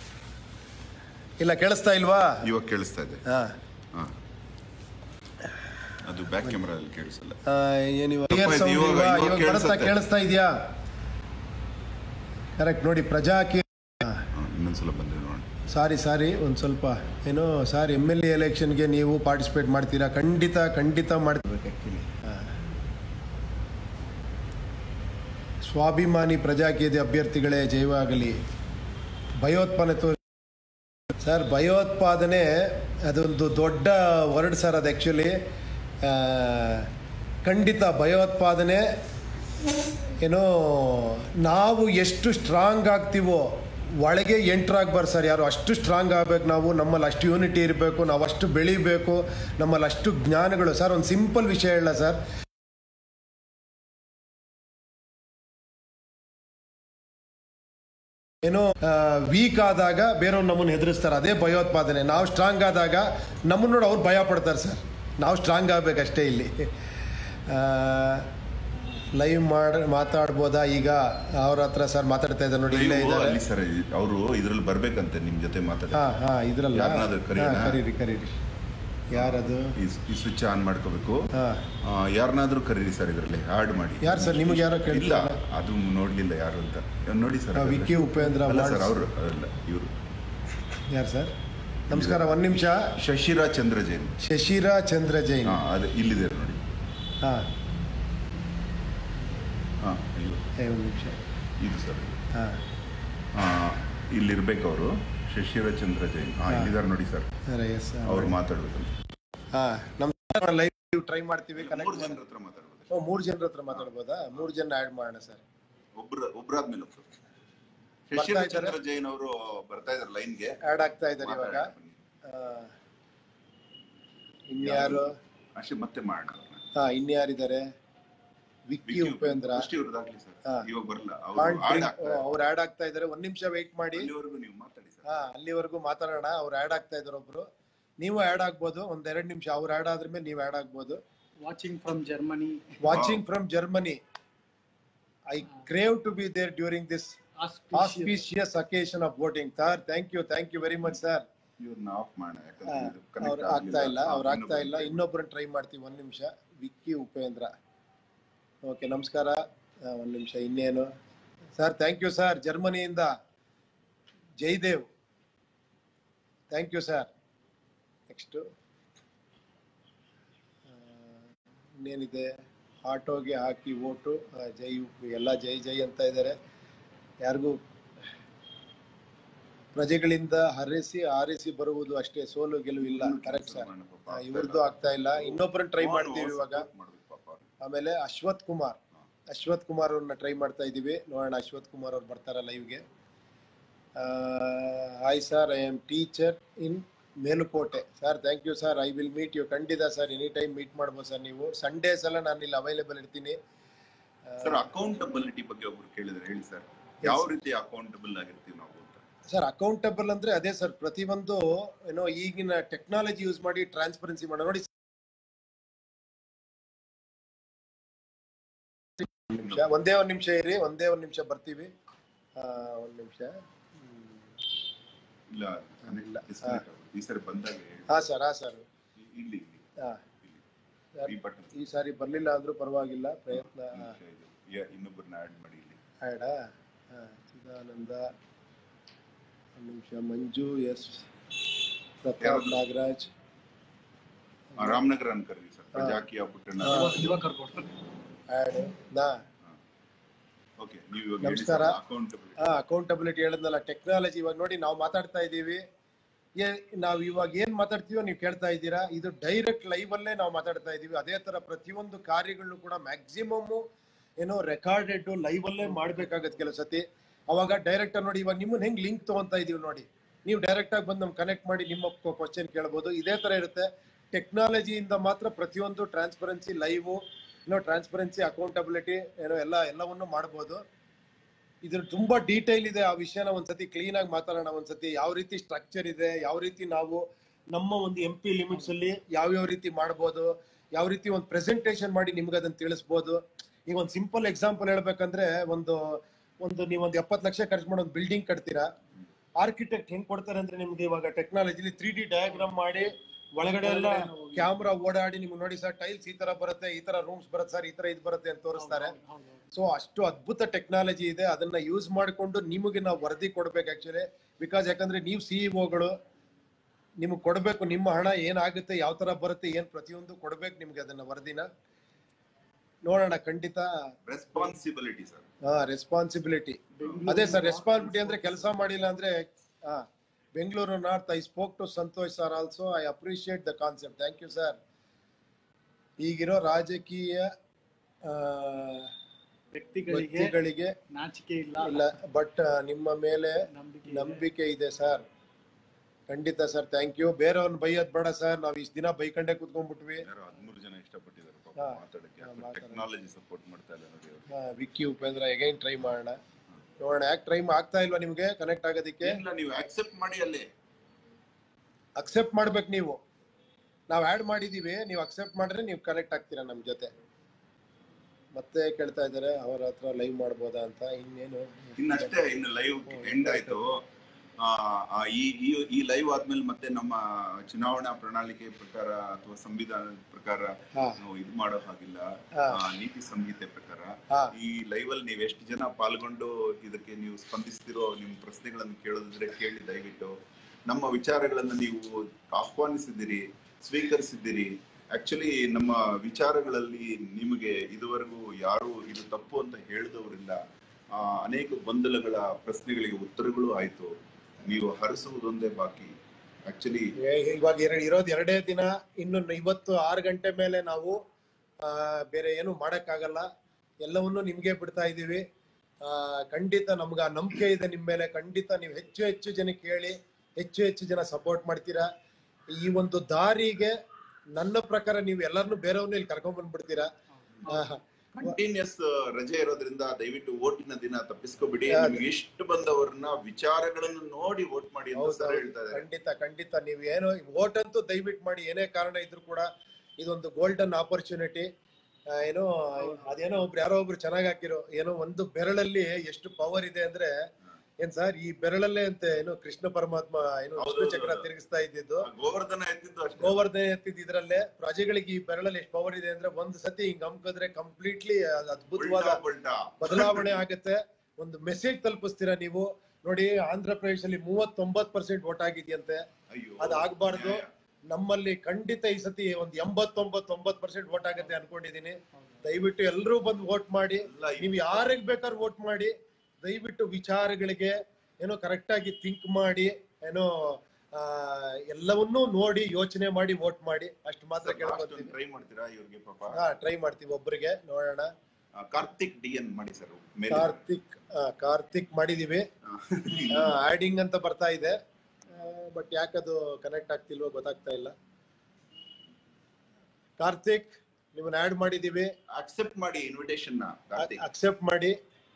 ಇಲ್ಲ ಕೇಳಿಸ್ತಾ ಇಲ್ವಾ ಇವಾಗ ಕೇಳಿಸ್ತಾ ಇದೆ ಹಾ ಹಾ ಅದು ಬ್ಯಾಕ್ ಕ್ಯಾಮ್ರಾದಲ್ಲಿ ಕೇಳಿಸಲ್ಲ ಆ, ಏನಿವ- ತಪ್ಪಾಯ್ತು, clear sound ಇವಾಗ- ಇಲ್ವಾ? ಇವಾಗ ಇವಾಗ ಬರುತ್ತಾ ಕೇಳಿಸುತ್ತೆ. ಕೇಳಿಸ್ತಾ ಇದೆಯಾ ಕರೆಕ್ಟ್ ನೋಡಿ ಪ್ರಜಾಕೀಯ ಇನ್ನೊಂದ್ಸಲ ಬಂದೆ ನೋಡಿ ಸಾರಿ ಸಾರಿ ಒಂದು ಸ್ವಲ್ಪ ಏನೋ ಸಾರ್ ಎಮ್ ಎಲ್ ಎ ಎಲೆಕ್ಷನ್ಗೆ ನೀವು ಪಾರ್ಟಿಸಿಪೇಟ್ ಮಾಡ್ತೀರಾ ಖಂಡಿತ ಖಂಡಿತ ಮಾಡ್ಬೇಕು ಆ್ಯಕ್ಚುಲಿ ಸ್ವಾಭಿಮಾನಿ ಪ್ರಜಾಕೀಯದ ಅಭ್ಯರ್ಥಿಗಳೇ ಜಯವಾಗಲಿ ಭಯೋತ್ಪಾದನೆ ತೋರಿ ಸರ್ ಭಯೋತ್ಪಾದನೆ ಅದೊಂದು ದೊಡ್ಡ ವರ್ಡ್ ಸರ್ ಅದು ಆ್ಯಕ್ಚುಲಿ ಖಂಡಿತ ಭಯೋತ್ಪಾದನೆ ಏನೋ ನಾವು ಎಷ್ಟು ಸ್ಟ್ರಾಂಗ್ ಆಗ್ತೀವೋ ಒಳಗೆ ಎಂಟ್ರ್ ಆಗ್ಬಾರ್ದು ಸರ್ ಯಾರು ಅಷ್ಟು ಸ್ಟ್ರಾಂಗ್ ಆಗಬೇಕು ನಾವು ನಮ್ಮಲ್ಲಿ ಅಷ್ಟು ಯೂನಿಟಿ ಇರಬೇಕು ನಾವು ಅಷ್ಟು ಬೆಳಿಬೇಕು ನಮ್ಮಲ್ಲಿ ಅಷ್ಟು ಜ್ಞಾನಗಳು ಸರ್ ಒಂದು ಸಿಂಪಲ್ ವಿಷಯ ಹೇಳ ಸರ್ ಏನೋ ವೀಕ್ ಆದಾಗ ಬೇರೆಯವ್ರು ನಮ್ಮನ್ನು ಹೆದರಿಸ್ತಾರೆ ಅದೇ ಭಯೋತ್ಪಾದನೆ ನಾವು ಸ್ಟ್ರಾಂಗ್ ಆದಾಗ ನಮ್ಮನ್ನು ನೋಡಿ ಅವ್ರು ಭಯ ಪಡ್ತಾರೆ ಸರ್ ನಾವು ಸ್ಟ್ರಾಂಗ್ ಆಗಬೇಕಷ್ಟೇ ಇಲ್ಲಿ ಲೈವ್ ಮಾಡ ಮಾತಾಡ್ಬೋದಾ ಈಗ ಅವ್ರ ಹತ್ರ ಸರ್ ಮಾತಾಡ್ತಾ ಇದ್ದಾರೆ ನೋಡಿ ಇಲ್ಲೇ ನೀವು ಇದ್ದಾರೆ ಅಲ್ಲಿ ಸರ್ ಅವರು ಇದ್ರಲ್ಲಿ ಬರ್ಬೇಕಂತೆ ನಿಮ್ ಜೊತೆ ಮಾತಾಡಿ ಹಾ ಹಾ ಇದ್ರಲ್ಲ ಯಾರ್ನಾದ್ರು ಕರೀನಾ? ಹಾ, ಕರೀರಿ ಕರೀರಿ ಯಾರದು ಈ- ಈ ಸ್ವಿಚ್ ಆನ್ ಮಾಡ್ಕೋಬೇಕು ಹಾ ಯಾರನ್ನಾದ್ರೂ ಕರೀರಿ ಸರ್ ಇದರಲ್ಲಿ ಆಡ್ ಮಾಡಿ ಯಾರು ಸರ್ ನಿಮಗೆ ಯಾರೋ ಇಲ್ಲ ಕೇಳ್ತಿಲ್ಲ ಅದು ನೋಡ್ಲಿಲ್ಲ ಯಾರು ಅಂತ ನೋಡಿ ಸರ್ ಹಾ, ವಿಕ್ಕಿ ಉಪೇಂದ್ರ ಅಲ್ಲ ಸರ್ ವಾಡ್ಸ್. ಅವರು ಅಲ್ಲ ಇವರು ಯಾರು ಸರ್ ನಮಸ್ಕಾರ ಒಂದು ನಿಮಿಷ ಶಶಿರಾ ಚಂದ್ರ ಜೈನ್ ಶಶಿರಾ ಚಂದ್ರ ಜೈನ್ ಹಾ ಅದು ಇಲ್ಲಿದೆ ನೋಡಿ ಹಾ ಹಾ ಇವ್ರು. ಏ ಒಂದು ನಿಮಿಷ ಇದು ಸರ್ ಹಾ ಇಲ್ಲಿರ್ಬೇಕು ಅವರು ಶಶಿರಾ ಚಂದ್ರ ಜೈನ್ ಹಾ ಹಾ. ಇಲ್ಲಿದ್ದಾರೆ ನೋಡಿ ಸರ್ ಸರ್ ಎಸ್ ಅವ್ರು ಮಾತಾಡ್ಬೇಕಂತ ಹಾ ನಮ್ಮ ಲೈವ್ ಟ್ರೈ ಮಾಡ್ತೀವಿ ಮೂರು ಕನೆಕ್ಟ್ ಜನರ ಹತ್ರ ಮಾತಾಡ್ಬೋದು ಓ ಮೂರು ಜನರ ಹತ್ರ ಮಾತಾಡ್ಬೋದಾ ಮೂರು ಜನ ಆ್ಯಡ್ ಮಾಡೋಣ ಸರ್ ಒಬ್ರ ಒಬ್ರಾದ್ಮೇಲೆ ಒಬ್ರು ಬರ್ತಾ ಶಶಿರ ಇದ್ದಾರೆ? ಚಂದ್ರ ಜೈನ್ ಅವರು ಬರ್ತಾ ಇದಾರೆ ಲೈನ್ಗೆ ಆ್ಯಡ್ ಆಗ್ತಾ ಇದ್ದಾರೆ ಇವಾಗ ಆ, ಇನ್ಯಾರು ಅಷ್ಟೇ ಮತ್ತೆ ಮಾಡೋಣ ಅವ್ರನ್ನ. ಹಾ ಇನ್ಯಾರಿದ್ದಾರೆ ವಿಕ್ಕಿ ವಿಕ್ಕಿ ಉಪೇಂದ್ರ ದೃಷ್ಟಿ ಅವ್ರದ್ದಾಗ್ಲಿ ಸರ್ ಹಾ. ಇವಾಗ ಬರಲ್ಲ ಕಾಂಟ್ ಅವ್ರು ಡ್ರಿಂಕ್- ಓ, ಅವ್ರು ಆ್ಯಡ್ ಆಗ್ತಾ ಇದ್ದಾರೆ ಒಂದ್ ನಿಮಿಷ ವೆಯ್ಟ್ ಮಾಡಿ ಅಲ್ಲಿವರೆಗೂ ನೀವು ಮಾತಾಡಿ ಸರ್ ಹಾ ಅಲ್ಲಿವರೆಗೂ ಮಾತಾಡೋಣ ಅವ್ರು ಆ್ಯಡ್ ಆಗ್ತಾ ಇದ್ದಾರೆ ಒಬ್ರು ನೀವು ಆ್ಯಡ್ ಆಗ್ಬೋದು ಒಂದ್ ಎರಡ್ ನಿಮಿಷ ಅವ್ರು ಆ್ಯಡ್ ಆದ್ಮೇಲೆ ನೀವು ಆ್ಯಡ್ ಆಗ್ಬೋದು watching from Germany watching from Germany I crave to be there during this auspicious occasion of voting sir thank you thank you very much sir ಇವ್ರನ್ನ ಆಫ್ ಮಾಡೋಣ ಯಾಕಂದ್ರೆ ಇದು connect ಅವ್ರು ಆಗ್ತಾ ಇಲ್ಲ ಅವ್ರು ಆಗ್ತಾ ಇಲ್ಲ ಇನ್ನೊಬ್ಬರನ್ನ ಟ್ರೈ ಮಾಡ್ತೀವಿ ಒಂದ್ ನಿಮಿಷ ವಿಕ್ಕಿ ಉಪೇಂದ್ರ ಓಕೆ ನಮಸ್ಕಾರ ಆ, ಒಂದ್ ನಿಮಿಷ ಇನ್ನೇನು ಸರ್ ಥ್ಯಾಂಕ್ ಯು ಸರ್ ಜರ್ಮನಿಯಿಂದ Jaidev thank you sir next ಇನ್ನೇನಿದೆ ಆಟೋಗೆ ಹಾಕಿ ಓಟು ಆ, ಜೈ ಉಪ್ಪು ಎಲ್ಲ ಜೈ ಜೈ ಅಂತ ಇದ್ದಾರೆ ಯಾರಿಗೂ ಪ್ರಜೆಗಳಿಂದ ಹರಿಸಿ ಆರಿಸಿ ಬರುವುದು ಅಷ್ಟೇ ಸೋಲು ಗೆಲುವು ಇಲ್ಲ ಕರೆಕ್ಟ್ ಸರ್ ಇವ್ರದ್ದು ಆಗ್ತಾ ಇಲ್ಲ ಇನ್ನೊಬ್ಬರನ್ನ ಟ್ರೈ ಮಾಡ್ತೀವಿ ಇವಾಗ ಮಾಡ್ಬೇಕು ಪಾಪ ಅವ್ರು. ಆಮೇಲೆ ಅಶ್ವಥ್ ಕುಮಾರ್ ಅಶ್ವಥ್ ಕುಮಾರ್ ಅವ್ರನ್ನ ಟ್ರೈ ಮಾಡ್ತಾ ಇದ್ದೀವಿ ನೋಡೋಣ ಅಶ್ವಥ್ ಕುಮಾರ್ ಅವ್ರು ಬರ್ತಾರ ಲೈವ್ಗೆ hi sir I am teacher in Melukote sir thank you sir I will meet you ಖಂಡಿತ ಸರ್ ಎನಿ ಟೈಮ್ ಮೀಟ್ ಮಾಡ್ಬೋದು ಸರ್ ನೀವು ಸಂಡೇಸ್ ಎಲ್ಲ ನಾನು ಇಲ್ಲಿ ಅವೈಲೇಬಲ್ ಇರ್ತೀನಿ ಸರ್ ಅಕೌಂಟಬಿಲಿಟಿ ಬಗ್ಗೆ ಒಬ್ರು ಕೇಳಿದ್ರೆ ಹೇಳಿ ಸರ್ ಯಾವ ರೀತಿ ಅಕೌಂಟಬಲ್ ಆಗಿರ್ತೀವಿ ನಾವು ಅಂತ ಸರ್ ಅಕೌಂಟಬಲ್ ಅಂದ್ರೆ ಅದೇ ಸರ್ ಪ್ರತಿಯೊಂದು ಏನೋ ಈಗಿನ ಟೆಕ್ನಾಲಜಿ ಯೂಸ್ ಮಾಡಿ ಟ್ರಾನ್ಸ್ಪರೆನ್ಸಿ ಮಾಡೋ ನೋಡಿ ಒಂದ್ ನಿಮಿಷ ಒಂದೇ ಒಂದ್ ನಿಮಿಷ ಇರಿ ಒಂದೇ ಒಂದ್ ನಿಮಿಷ ಬರ್ತೀವಿ ಆ, ಒಂದ್ ನಿಮಿಷ ಇಲ್ಲ ಇಲ್ಲ. disconnect ಆಗುತ್ತೆ. ಈ ಸರಿ ಬಂದಾಗ ಹೇಳಿ. ಹಾ ಸರ್ ಹಾ ಸರ್ ಇ- ಇಲ್ಲಿ ಇಲ್ಲಿ ಹಾ ಇಲ್ಲಿ. ಸರ್, ಈ ಬಟನ್ ಈ ಸಾರಿ ಬರ್ಲಿಲ್ಲ ಅಂದ್ರೂ ಪರವಾಗಿಲ್ಲ ಪ್ರಯತ್ನ ಇನ್ನೊಬ್ಬರನ್ನ ಆಡ್ ಮಾಡಿ ಇಲ್ಲಿ ಆಡ ಚಿದಾನಂದ ಒಂದ್ ನಿಮಿಷ ಮಂಜು ಎಸ್ ಪ್ರತಾಪ್ ಯಾವ್ದು? ನಾಗರಾಜ್ ಆ, ರಾಮನಗರ ಅನ್ಕರ್ರಿ ಸರ್ ಪ್ರಜಾಕಿಯ ಪುಟ್ಟಣ್ಣ ಇವಾಗ ಕರ್ಕೊಂಡು ಆಡ್ ನಾ ಓಕೆ ನೀವು ಇವಾಗ ನಮಸ್ಕಾರ. ಅಕೌಂಟಬಿಲಿಟಿ ಹಾ ಅಕೌಂಟಬಿಲಿಟಿ ಹೇಳಿದ್ನಲ್ಲ ಟೆಕ್ನಾಲಜಿ ಇವಾಗ ನೋಡಿ ನಾವು ಮಾತಾಡ್ತಾ ಇದ್ದೀವಿ ಏ ನಾವು ಇವಾಗ ಏನ್ ಮಾತಾಡ್ತೀವೋ ನೀವು ಕೇಳ್ತಾ ಇದ್ದೀರಾ ಇದು ಡೈರೆಕ್ಟ್ ಲೈವ್ ಅಲ್ಲೇ ನಾವು ಮಾತಾಡ್ತಾ ಇದೀವಿ ಅದೇ ತರ ಪ್ರತಿಯೊಂದು ಕಾರ್ಯಗಳನ್ನು ಕೂಡ ಮ್ಯಾಕ್ಸಿಮಮ್ ಏನೋ ರೆಕಾರ್ಡೆಡ್ ಲೈವ್ ಅಲ್ಲೇ ಮಾಡ್ಬೇಕಾಗತ್ತೆ ಕೆಲವು ಸತಿ ಅವಾಗ ಡೈರೆಕ್ಟ್ ನೋಡಿ ಇವಾಗ ನಿಮ್ಮನ್ನ ಹೆಂಗ್ ಲಿಂಕ್ ತಗೊಂತಾ ಇದೀವಿ ನೋಡಿ ನೀವು ಡೈರೆಕ್ಟ್ ಆಗಿ ಬಂದು ನಮ್ ಕನೆಕ್ಟ್ ಮಾಡಿ ನಿಮ್ಮ ಕ್ವಶನ್ ಕೇಳ್ಬೋದು ಇದೇ ತರ ಇರುತ್ತೆ ಟೆಕ್ನಾಲಜಿಯಿಂದ ಮಾತ್ರ ಪ್ರತಿಯೊಂದು ಟ್ರಾನ್ಸ್ಪರೆನ್ಸಿ ಲೈವ್ ಏನೋ ಟ್ರಾನ್ಸ್ಪರೆನ್ಸಿ ಅಕೌಂಟಬಿಲಿಟಿ ಏನೋ ಎಲ್ಲ ಎಲ್ಲವನ್ನು ಮಾಡ್ಬೋದು ಇದ್ರ ತುಂಬಾ ಡೀಟೇಲ್ ಇದೆ ಆ ವಿಷಯನ ಒಂದ್ಸತಿ ಕ್ಲೀನ್ ಆಗಿ ಮಾತಾಡೋಣ ಒಂದ್ಸತಿ ಯಾವ ರೀತಿ ಸ್ಟ್ರಕ್ಚರ್ ಇದೆ ಯಾವ ರೀತಿ ನಾವು ನಮ್ಮ ಒಂದು ಎಂ ಪಿ ಲಿಮಿಟ್ಸ್ ಅಲ್ಲಿ ಯಾವ ಯಾವ ರೀತಿ ಮಾಡ್ಬೋದು ಯಾವ ರೀತಿ ಒಂದು ಪ್ರೆಸೆಂಟೇಶನ್ ಮಾಡಿ ನಿಮ್ಗೆ ಅದನ್ನ ತಿಳಿಸ್ಬೋದು ಈಗ ಒಂದು ಸಿಂಪಲ್ ಎಕ್ಸಾಂಪಲ್ ಹೇಳ್ಬೇಕಂದ್ರೆ ಒಂದು ಒಂದು ನೀವು ಒಂದು ಎಪ್ಪತ್ತು ಲಕ್ಷ ಖರ್ಚು ಮಾಡಿ ಒಂದು ಬಿಲ್ಡಿಂಗ್ ಕಟ್ತೀರಾ ಆರ್ಕಿಟೆಕ್ಟ್ ಹೆಂಗ್ ಕೊಡ್ತಾರೆ ಅಂದ್ರೆ ನಿಮ್ಗೆ ಇವಾಗ ಟೆಕ್ನಾಲಜಿಲಿ ತ್ರೀ ಡಿ ಡಯಾಗ್ರಾಮ್ ಮಾಡಿ ಒಳಗಡೆ ಎಲ್ಲ ಕ್ಯಾಮ್ರಾ ಓಡಾಡಿ ನಿಮ್ಗೆ ನೋಡಿ ಸರ್ ಟೈಲ್ಸ್ ಈ ತರ ಬರುತ್ತೆ ಈ ತರ ರೂಮ್ಸ್ ಬರುತ್ತೆ ಸರ್ ಈ ತರ ಇದು ಬರುತ್ತೆ ಅಂತ ತೋರಿಸ್ತಾರೆ ಸೊ ಅಷ್ಟು ಅದ್ಭುತ ಟೆಕ್ನಾಲಜಿ ಇದೆ ಅದನ್ನ ಯೂಸ್ ಮಾಡಿಕೊಂಡು ನಿಮಗೆ ನಾವು ವರದಿ ಕೊಡ್ಬೇಕು ಆಕ್ಚುಲಿ ಬಿಕಾಸ್ ಯಾಕಂದ್ರೆ ನೀವು ಸಿಇಒಗಳು ನಿಮಗೆ ಕೊಡಬೇಕು ನಿಮ್ಮ ಹಣ ಏನಾಗುತ್ತೆ ಯಾವ ತರ ಬರುತ್ತೆ ಏನ್ ಪ್ರತಿಯೊಂದು ಕೊಡ್ಬೇಕು ನಿಮ್ಗೆ ಅದನ್ನ ವರದಿನ ನೋಡೋಣ ಖಂಡಿತ ರೆಸ್ಪಾನ್ಸಿಬಿಲಿಟಿ ಸರ್ ಹಾ ರೆಸ್ಪಾನ್ಸಿಬಿಲಿಟಿ ಅದೇ ಸರ್ ರೆಸ್ಪಾನ್ಸಿಬಿಲಿಟಿ ಅಂದ್ರೆ ಕೆಲಸ ಮಾಡಿಲ್ಲ ಅಂದ್ರೆ ಹಾ Bengaluru north I spoke to Santosh sir also I appreciate the concept thank you sir ಈಗಿರೋ ರಾಜಕೀಯ ಆ, ವ್ಯಕ್ತಿಗಳಿಗೆ ವ್ಯಕ್ತಿಗಳಿಗೆ ನಾಚಿಕೆ ಇಲ್ಲ ಇಲ್ಲ ಬಟ್ ನಿಮ್ಮ ಮೇಲೆ ನಂಬಿಕೆ ನಂಬಿಕೆ ಇದೆ ಸರ್ ಖಂಡಿತ ಸರ್ ಥ್ಯಾಂಕ್ ಯು ಬೇರೆಯವ್ರನ್ನ ಬೈಯೋದ್ ಬೇಡ ಸರ್ ನಾವ್ ಇಷ್ಟ ದಿನ ಬೈಕಂಡೆ ಕುತ್ಕೊಂಡ್ಬಿಟ್ವಿ ಯಾರೋ ಹದಿಮೂರು ಜನ ಇಷ್ಟಪಟ್ಟಿದ್ದಾರೆ ಪಾಪ ಹಾ. ಮಾತಾಡಕ್ಕೆ ಹಾ, ಮಾತಾಡಕ್ಕೆ. ಟೆಕ್ನಾಲಜಿ ಸಪೋರ್ಟ್ ಮಾಡ್ತಾ ಇಲ್ಲ ನೋಡಿ ಅವರು ಆ, ವಿಕ್ಕಿ ಉಪೇಂದ್ರ ಎಗೈನ್ ಟ್ರೈ ಮಾಡೋಣ ನೋಡೋಣ ಯಾಕೆ ಟ್ರೈ ಆಗ್ತಾ ಇಲ್ವಾ ನಿಮ್ಗೆ ಕನೆಕ್ಟ್ ಆಗೋದಕ್ಕೆ ಏನಿಲ್ಲ ನೀವು ಆಕ್ಸೆಪ್ಟ್ ಮಾಡಿ ಅಲ್ಲಿ ಅಕ್ಸೆಪ್ಟ್ ಮಾಡ್ಬೇಕು ನೀವು ನಾವು ಆ್ಯಡ್ ಮಾಡಿದೀವಿ ನೀವು ಅಕ್ಸೆಪ್ಟ್ ಮಾಡಿದ್ರೆ ನೀವು ಕನೆಕ್ಟ್ ಆಗ್ತೀರಾ ನಮ್ಮ ಜೊತೆ ಮತ್ತೆ ಕೇಳ್ತಾ ಇದ್ದಾರೆ ಅವರ ಹತ್ರ ಲೈವ್ ಮಾಡ್ಬೋದಾ ಅಂತ ಇನ್ನೇನು ಇನ್ನಷ್ಟೇ ಇನ್ನು ಲೈವ್ ಎಂಡ್ ಆಯ್ತು ಆ, ಆ, ಈ ಈ- ಈ ಲೈವ್ ಆದ್ಮೇಲೆ ಮತ್ತೆ ನಮ್ಮ ಚುನಾವಣಾ ಪ್ರಣಾಳಿಕೆ ಪ್ರಕಾರ ಅಥವಾ ಸಂವಿಧಾನದ ಪ್ರಕಾರ ಹಾ. ನಾವು ಇದು ಮಾಡೋ ಹಾಗಿಲ್ಲ ಹಾ. ಆ, ನೀತಿ ಸಂಹಿತೆ ಪ್ರಕಾರ ಹಾ. ಈ ಲೈವ್ ಅಲ್ಲಿ ನೀವು ಎಷ್ಟು ಜನ ಪಾಲ್ಗೊಂಡು ಇದಕ್ಕೆ ನೀವು ಸ್ಪಂದಿಸ್ತಿರೋ ನಿಮ್ ಪ್ರಶ್ನೆಗಳನ್ನು ಕೇಳೋದಿದ್ರೆ ಕೇಳಿ ದಯವಿಟ್ಟು ನಮ್ಮ ವಿಚಾರಗಳನ್ನ ನೀವು ಆಹ್ವಾನಿಸಿದ್ದೀರಿ ಸ್ವೀಕರಿಸಿದ್ದೀರಿ ಆಕ್ಚುಲಿ ನಮ್ಮ ವಿಚಾರಗಳಲ್ಲಿ ನಿಮಗೆ ಇದುವರೆಗೂ ಯಾರು ಇದು ತಪ್ಪು ಅಂತ ಹೇಳಿದವರಿಲ್ಲ ಆ, ಅನೇಕ ಗೊಂದಲಗಳ ಪ್ರಶ್ನೆಗಳಿಗೆ ಉತ್ತರಗಳು ಆಯ್ತು ನೀವು ಹರಿಸುವುದೊಂದೇ ಬಾಕಿ ಆಕ್ಚುಲಿ ಏ- ಇವಾಗ ಎರಡು ಇರೋದು ಎರಡೇ ದಿನ ಇನ್ನು ಇವತ್ತು ಆರು ಗಂಟೆ ಮೇಲೆ ನಾವು ಆ, ಬೇರೆ ಏನು ಮಾಡಕ್ಕಾಗಲ್ಲ ಎಲ್ಲವನ್ನೂ ನಿಮ್ಗೆ ಬಿಡ್ತಾ ಇದ್ದೀವಿ ಆ, ಖಂಡಿತ ನಮ್ಗೆ ಆ ನಂಬಿಕೆ ಇದೆ ನಿಮ್ಮ ಮೇಲೆ ಖಂಡಿತ ನೀವು ಹೆಚ್ಚು ಹೆಚ್ಚು ಜನಕ್ಕೆ ಹೇಳಿ ಹೆಚ್ಚು ಹೆಚ್ಚು ಜನ ಸಪೋರ್ಟ್ ಮಾಡ್ತೀರಾ ಈ ಒಂದು ದಾರಿಗೆ ನನ್ನ ಪ್ರಕಾರ ನೀವು ಎಲ್ಲರನ್ನೂ ಬೇರೆಯವ್ರನ್ನ ಇಲ್ಲಿ ಕರ್ಕೊಂಡ್ ಬಂದ್ಬಿಡ್ತೀರಾ ಆ, ಕಂಟಿನ್ಯೂಸ್ ರಜೆ ಇರೋದ್ರಿಂದ ದಯವಿಟ್ಟು ಓಟಿನ ದಿನ ತಪ್ಪಿಸ್ಕೊಬಿಡಿ ನಿಮ್ಗೆ ಇಷ್ಟ ಬಂದವ್ರನ್ನ ವಿಚಾರಗಳನ್ನು ನೋಡಿ ವೋಟ್ ಮಾಡಿ ಅಂತ ಹೌದು, ಸರ್ ಹೌದು. ಹೇಳ್ತಾ ಇದ್ದಾರೆ ಖಂಡಿತ ಖಂಡಿತ ನೀವು ಏನೋ ವೋಟ್ ಅಂತೂ ದಯವಿಟ್ಟು ಮಾಡಿ ಏನೇ ಕಾರಣ ಇದ್ರು ಕೂಡ ಇದೊಂದು ಗೋಲ್ಡನ್ ಆಪರ್ಚುನಿಟಿ ಏನೋ ಅದೇನೋ ಒಬ್ರು ಯಾರೋ ಒಬ್ರು ಚೆನ್ನಾಗಿ ಹಾಕಿರೋ ಏನೋ ಒಂದು ಬೆರಳಲ್ಲಿ ಎಷ್ಟು ಪವರ್ ಇದೆ ಅಂದ್ರೆ ಏನ್ ಸರ್ ಈ ಬೆರಳಲ್ಲೇ ಅಂತ ಏನು ಕೃಷ್ಣ ಪರಮಾತ್ಮ ಏನು ಹೌದು, ವಿಷ್ಣು ಚಕ್ರ ಹೌದು. ತಿರುಗಿಸ್ತಾ ಇದ್ದಿದ್ದು ಆ ಗೋವರ್ಧನ ಎತ್ತಿದ್ದು ಅಷ್ಟೇ ಗೋವರ್ಧನ ಎತ್ತಿದ್ ಇದ್ರಲ್ಲೇ ಪ್ರಜೆಗಳಿಗೆ ಈ ಬೆರಳಲ್ಲಿ ಎಷ್ಟು ಪವರ್ ಇದೆ ಅಂದ್ರೆ ಒಂದು ಸತಿ ಹಿಂಗ್ ಹಮ್ಕಿದ್ರೆ ಕಂಪ್ಲೀಟ್ಲಿ ಅದ್ಭುತವಾದ ಉಲ್ಟಾ ಪಲ್ಟಾ ಬದಲಾವಣೆ ಆಗುತ್ತೆ ಒಂದು ಮೆಸೇಜ್ ತಲುಪಿಸ್ತೀರಾ ನೀವು ನೋಡಿ ಆಂಧ್ರ ಪ್ರದೇಶದಲ್ಲಿ ಮೂವತ್ತೊಂಬತ್ ಪರ್ಸೆಂಟ್ ಓಟ್ ಆಗಿದೆಯಂತೆ ಅಯ್ಯೋ ಅದು ಆಗ್ಬಾರ್ದು ನ್ಯಾಯ. ನಮ್ಮಲ್ಲಿ ಖಂಡಿತ ಈ ಸತಿ ಒಂದು ಎಂಬತ್ತೊಂಬತ್ತೊಂಬತ್ ಪರ್ಸೆಂಟ್ ವೋಟ್ ಆಗುತ್ತೆ ಅನ್ಕೊಂಡಿದೀನಿ ದಯವಿಟ್ಟು ಎಲ್ಲರೂ ಬಂದು ವೋಟ್ ಮಾಡಿ ಎಲ್ಲ ಈ- ನೀವು ಯಾರಿಗೆ ಬೇಕಾದ್ರೆ ವೋಟ್ ಮಾಡಿ ದಯವಿಟ್ಟು ವಿಚಾರಗಳಿಗೆ ಏನೋ ಕರೆಕ್ಟ್ ಆಗಿ ಥಿಂಕ್ ಮಾಡಿ ಏನೋ ಆ, ಎಲ್ಲವನ್ನೂ ನೋಡಿ ಯೋಚನೆ ಮಾಡಿ ವೋಟ್ ಮಾಡಿ ಅಷ್ಟು ಮಾತ್ರ ಕೇಳ್ಕೊತೀನಿ ಟ್ರೈ ಮಾಡ್ತೀರಾ ಇವ್ರಿಗೆ ಪಾಪ ಹಾ ಟ್ರೈ ಮಾಡ್ತೀವಿ ಒಬ್ಬರಿಗೆ ನೋಡೋಣ ಆ, ಕಾರ್ತಿಕ್ ಡಿ ಎನ್ ಮಾಡಿ ಸರ್ ಮೇಲೆ ಕಾರ್ತಿಕ್ ಆ, ಕಾರ್ತಿಕ್ ಮಾಡಿದೀವಿ ಆಡಿಂಗ್ ಅಂತ ಬರ್ತಾ ಇದೆ ಬಟ್ ಯಾಕದು ಕನೆಕ್ಟ್ ಆಗ್ತಿಲ್ವೋ ಗೊತ್ತಾಗ್ತಾ ಇಲ್ಲ ಕಾರ್ತಿಕ್ ನಿಮ್ಮನ್ನ ಆಡ್ ಮಾಡಿದೀವಿ ಅಕ್ಸೆಪ್ಟ್ ಮಾಡಿ ಇನ್ವಿಟೇಷನ್ ನ ಕಾರ್ತಿಕ್ ಅಕ್ಸೆಪ್ಟ್ ಮಾಡಿ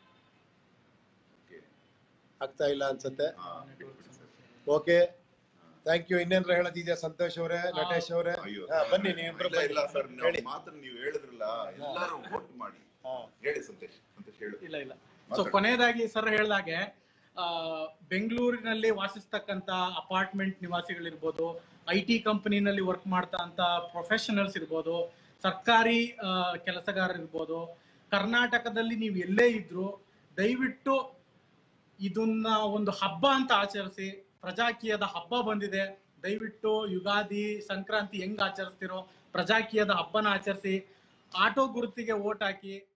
Okay. ಆಗ್ತಾ ಇಲ್ಲ ಅನ್ಸುತ್ತೆ ಆ, ಬಿಟ್ಬಿಡಿ sir. ಓಕೆ ಥ್ಯಾಂಕ್ ಯು ಇನ್ನೇನ್ರ ಹೇಳೋದಿದ್ಯಾ ಸಂತೋಷ್ ಅವರೇ ನಟೇಶ್ ಅವರೇ ಅಯ್ಯೋ ಹಾ, ಬನ್ನಿ ನೀವಿಬ್ರು ಇಲ್ಲ, ಇಲ್ಲ ಸರ್ ಬನ್ನಿ. ಹೇಳಿ ಮಾತ್ರ ನೀವು ಹೇಳಿದ್ರಲ್ಲ ಎಲ್ಲರೂ ವೋಟ್ ಮಾಡಿ ಹಾ. ಹೇಳಿ ಸಂತೋಷ್ ಸಂತೋಷ್ ಹೇಳು ಇಲ್ಲ ಇಲ್ಲ ಸೊ ಕೊನೆಯದಾಗಿ ಸರ್ ಹೇಳ್ದಾಗೆ ಆ, ಬೆಂಗಳೂರಿನಲ್ಲಿ ವಾಸಿಸ್ತಕ್ಕಂತ ಅಪಾರ್ಟ್ಮೆಂಟ್ ನಿವಾಸಿಗಳಿರ್ಬೋದು ಐ ಟಿ ಕಂಪನಿನಲ್ಲಿ ವರ್ಕ್ ಮಾಡ್ತಾ ಅಂತ ಪ್ರೊಫೆಷನಲ್ಸ್ ಇರ್ಬೋದು ಸರ್ಕಾರಿ ಆ, ಕೆಲಸಗಾರರಿರ್ಬೋದು ಕರ್ನಾಟಕದಲ್ಲಿ ನೀವು ಎಲ್ಲೇ ಇದ್ರು ದಯವಿಟ್ಟು ಇದನ್ನ ಒಂದು ಹಬ್ಬ ಅಂತ ಆಚರಿಸಿ ಪ್ರಜಾಕೀಯದ ಹಬ್ಬ ಬಂದಿದೆ ದಯವಿಟ್ಟು ಯುಗಾದಿ ಸಂಕ್ರಾಂತಿ ಹೆಂಗ್ ಆಚರಿಸ್ತಿರೋ ಪ್ರಜಾಕೀಯದ ಹಬ್ಬನ ಆಚರಿಸಿ ಆಟೋ ಗುರುತಿಗೆ ಓಟ್ ಹಾಕಿ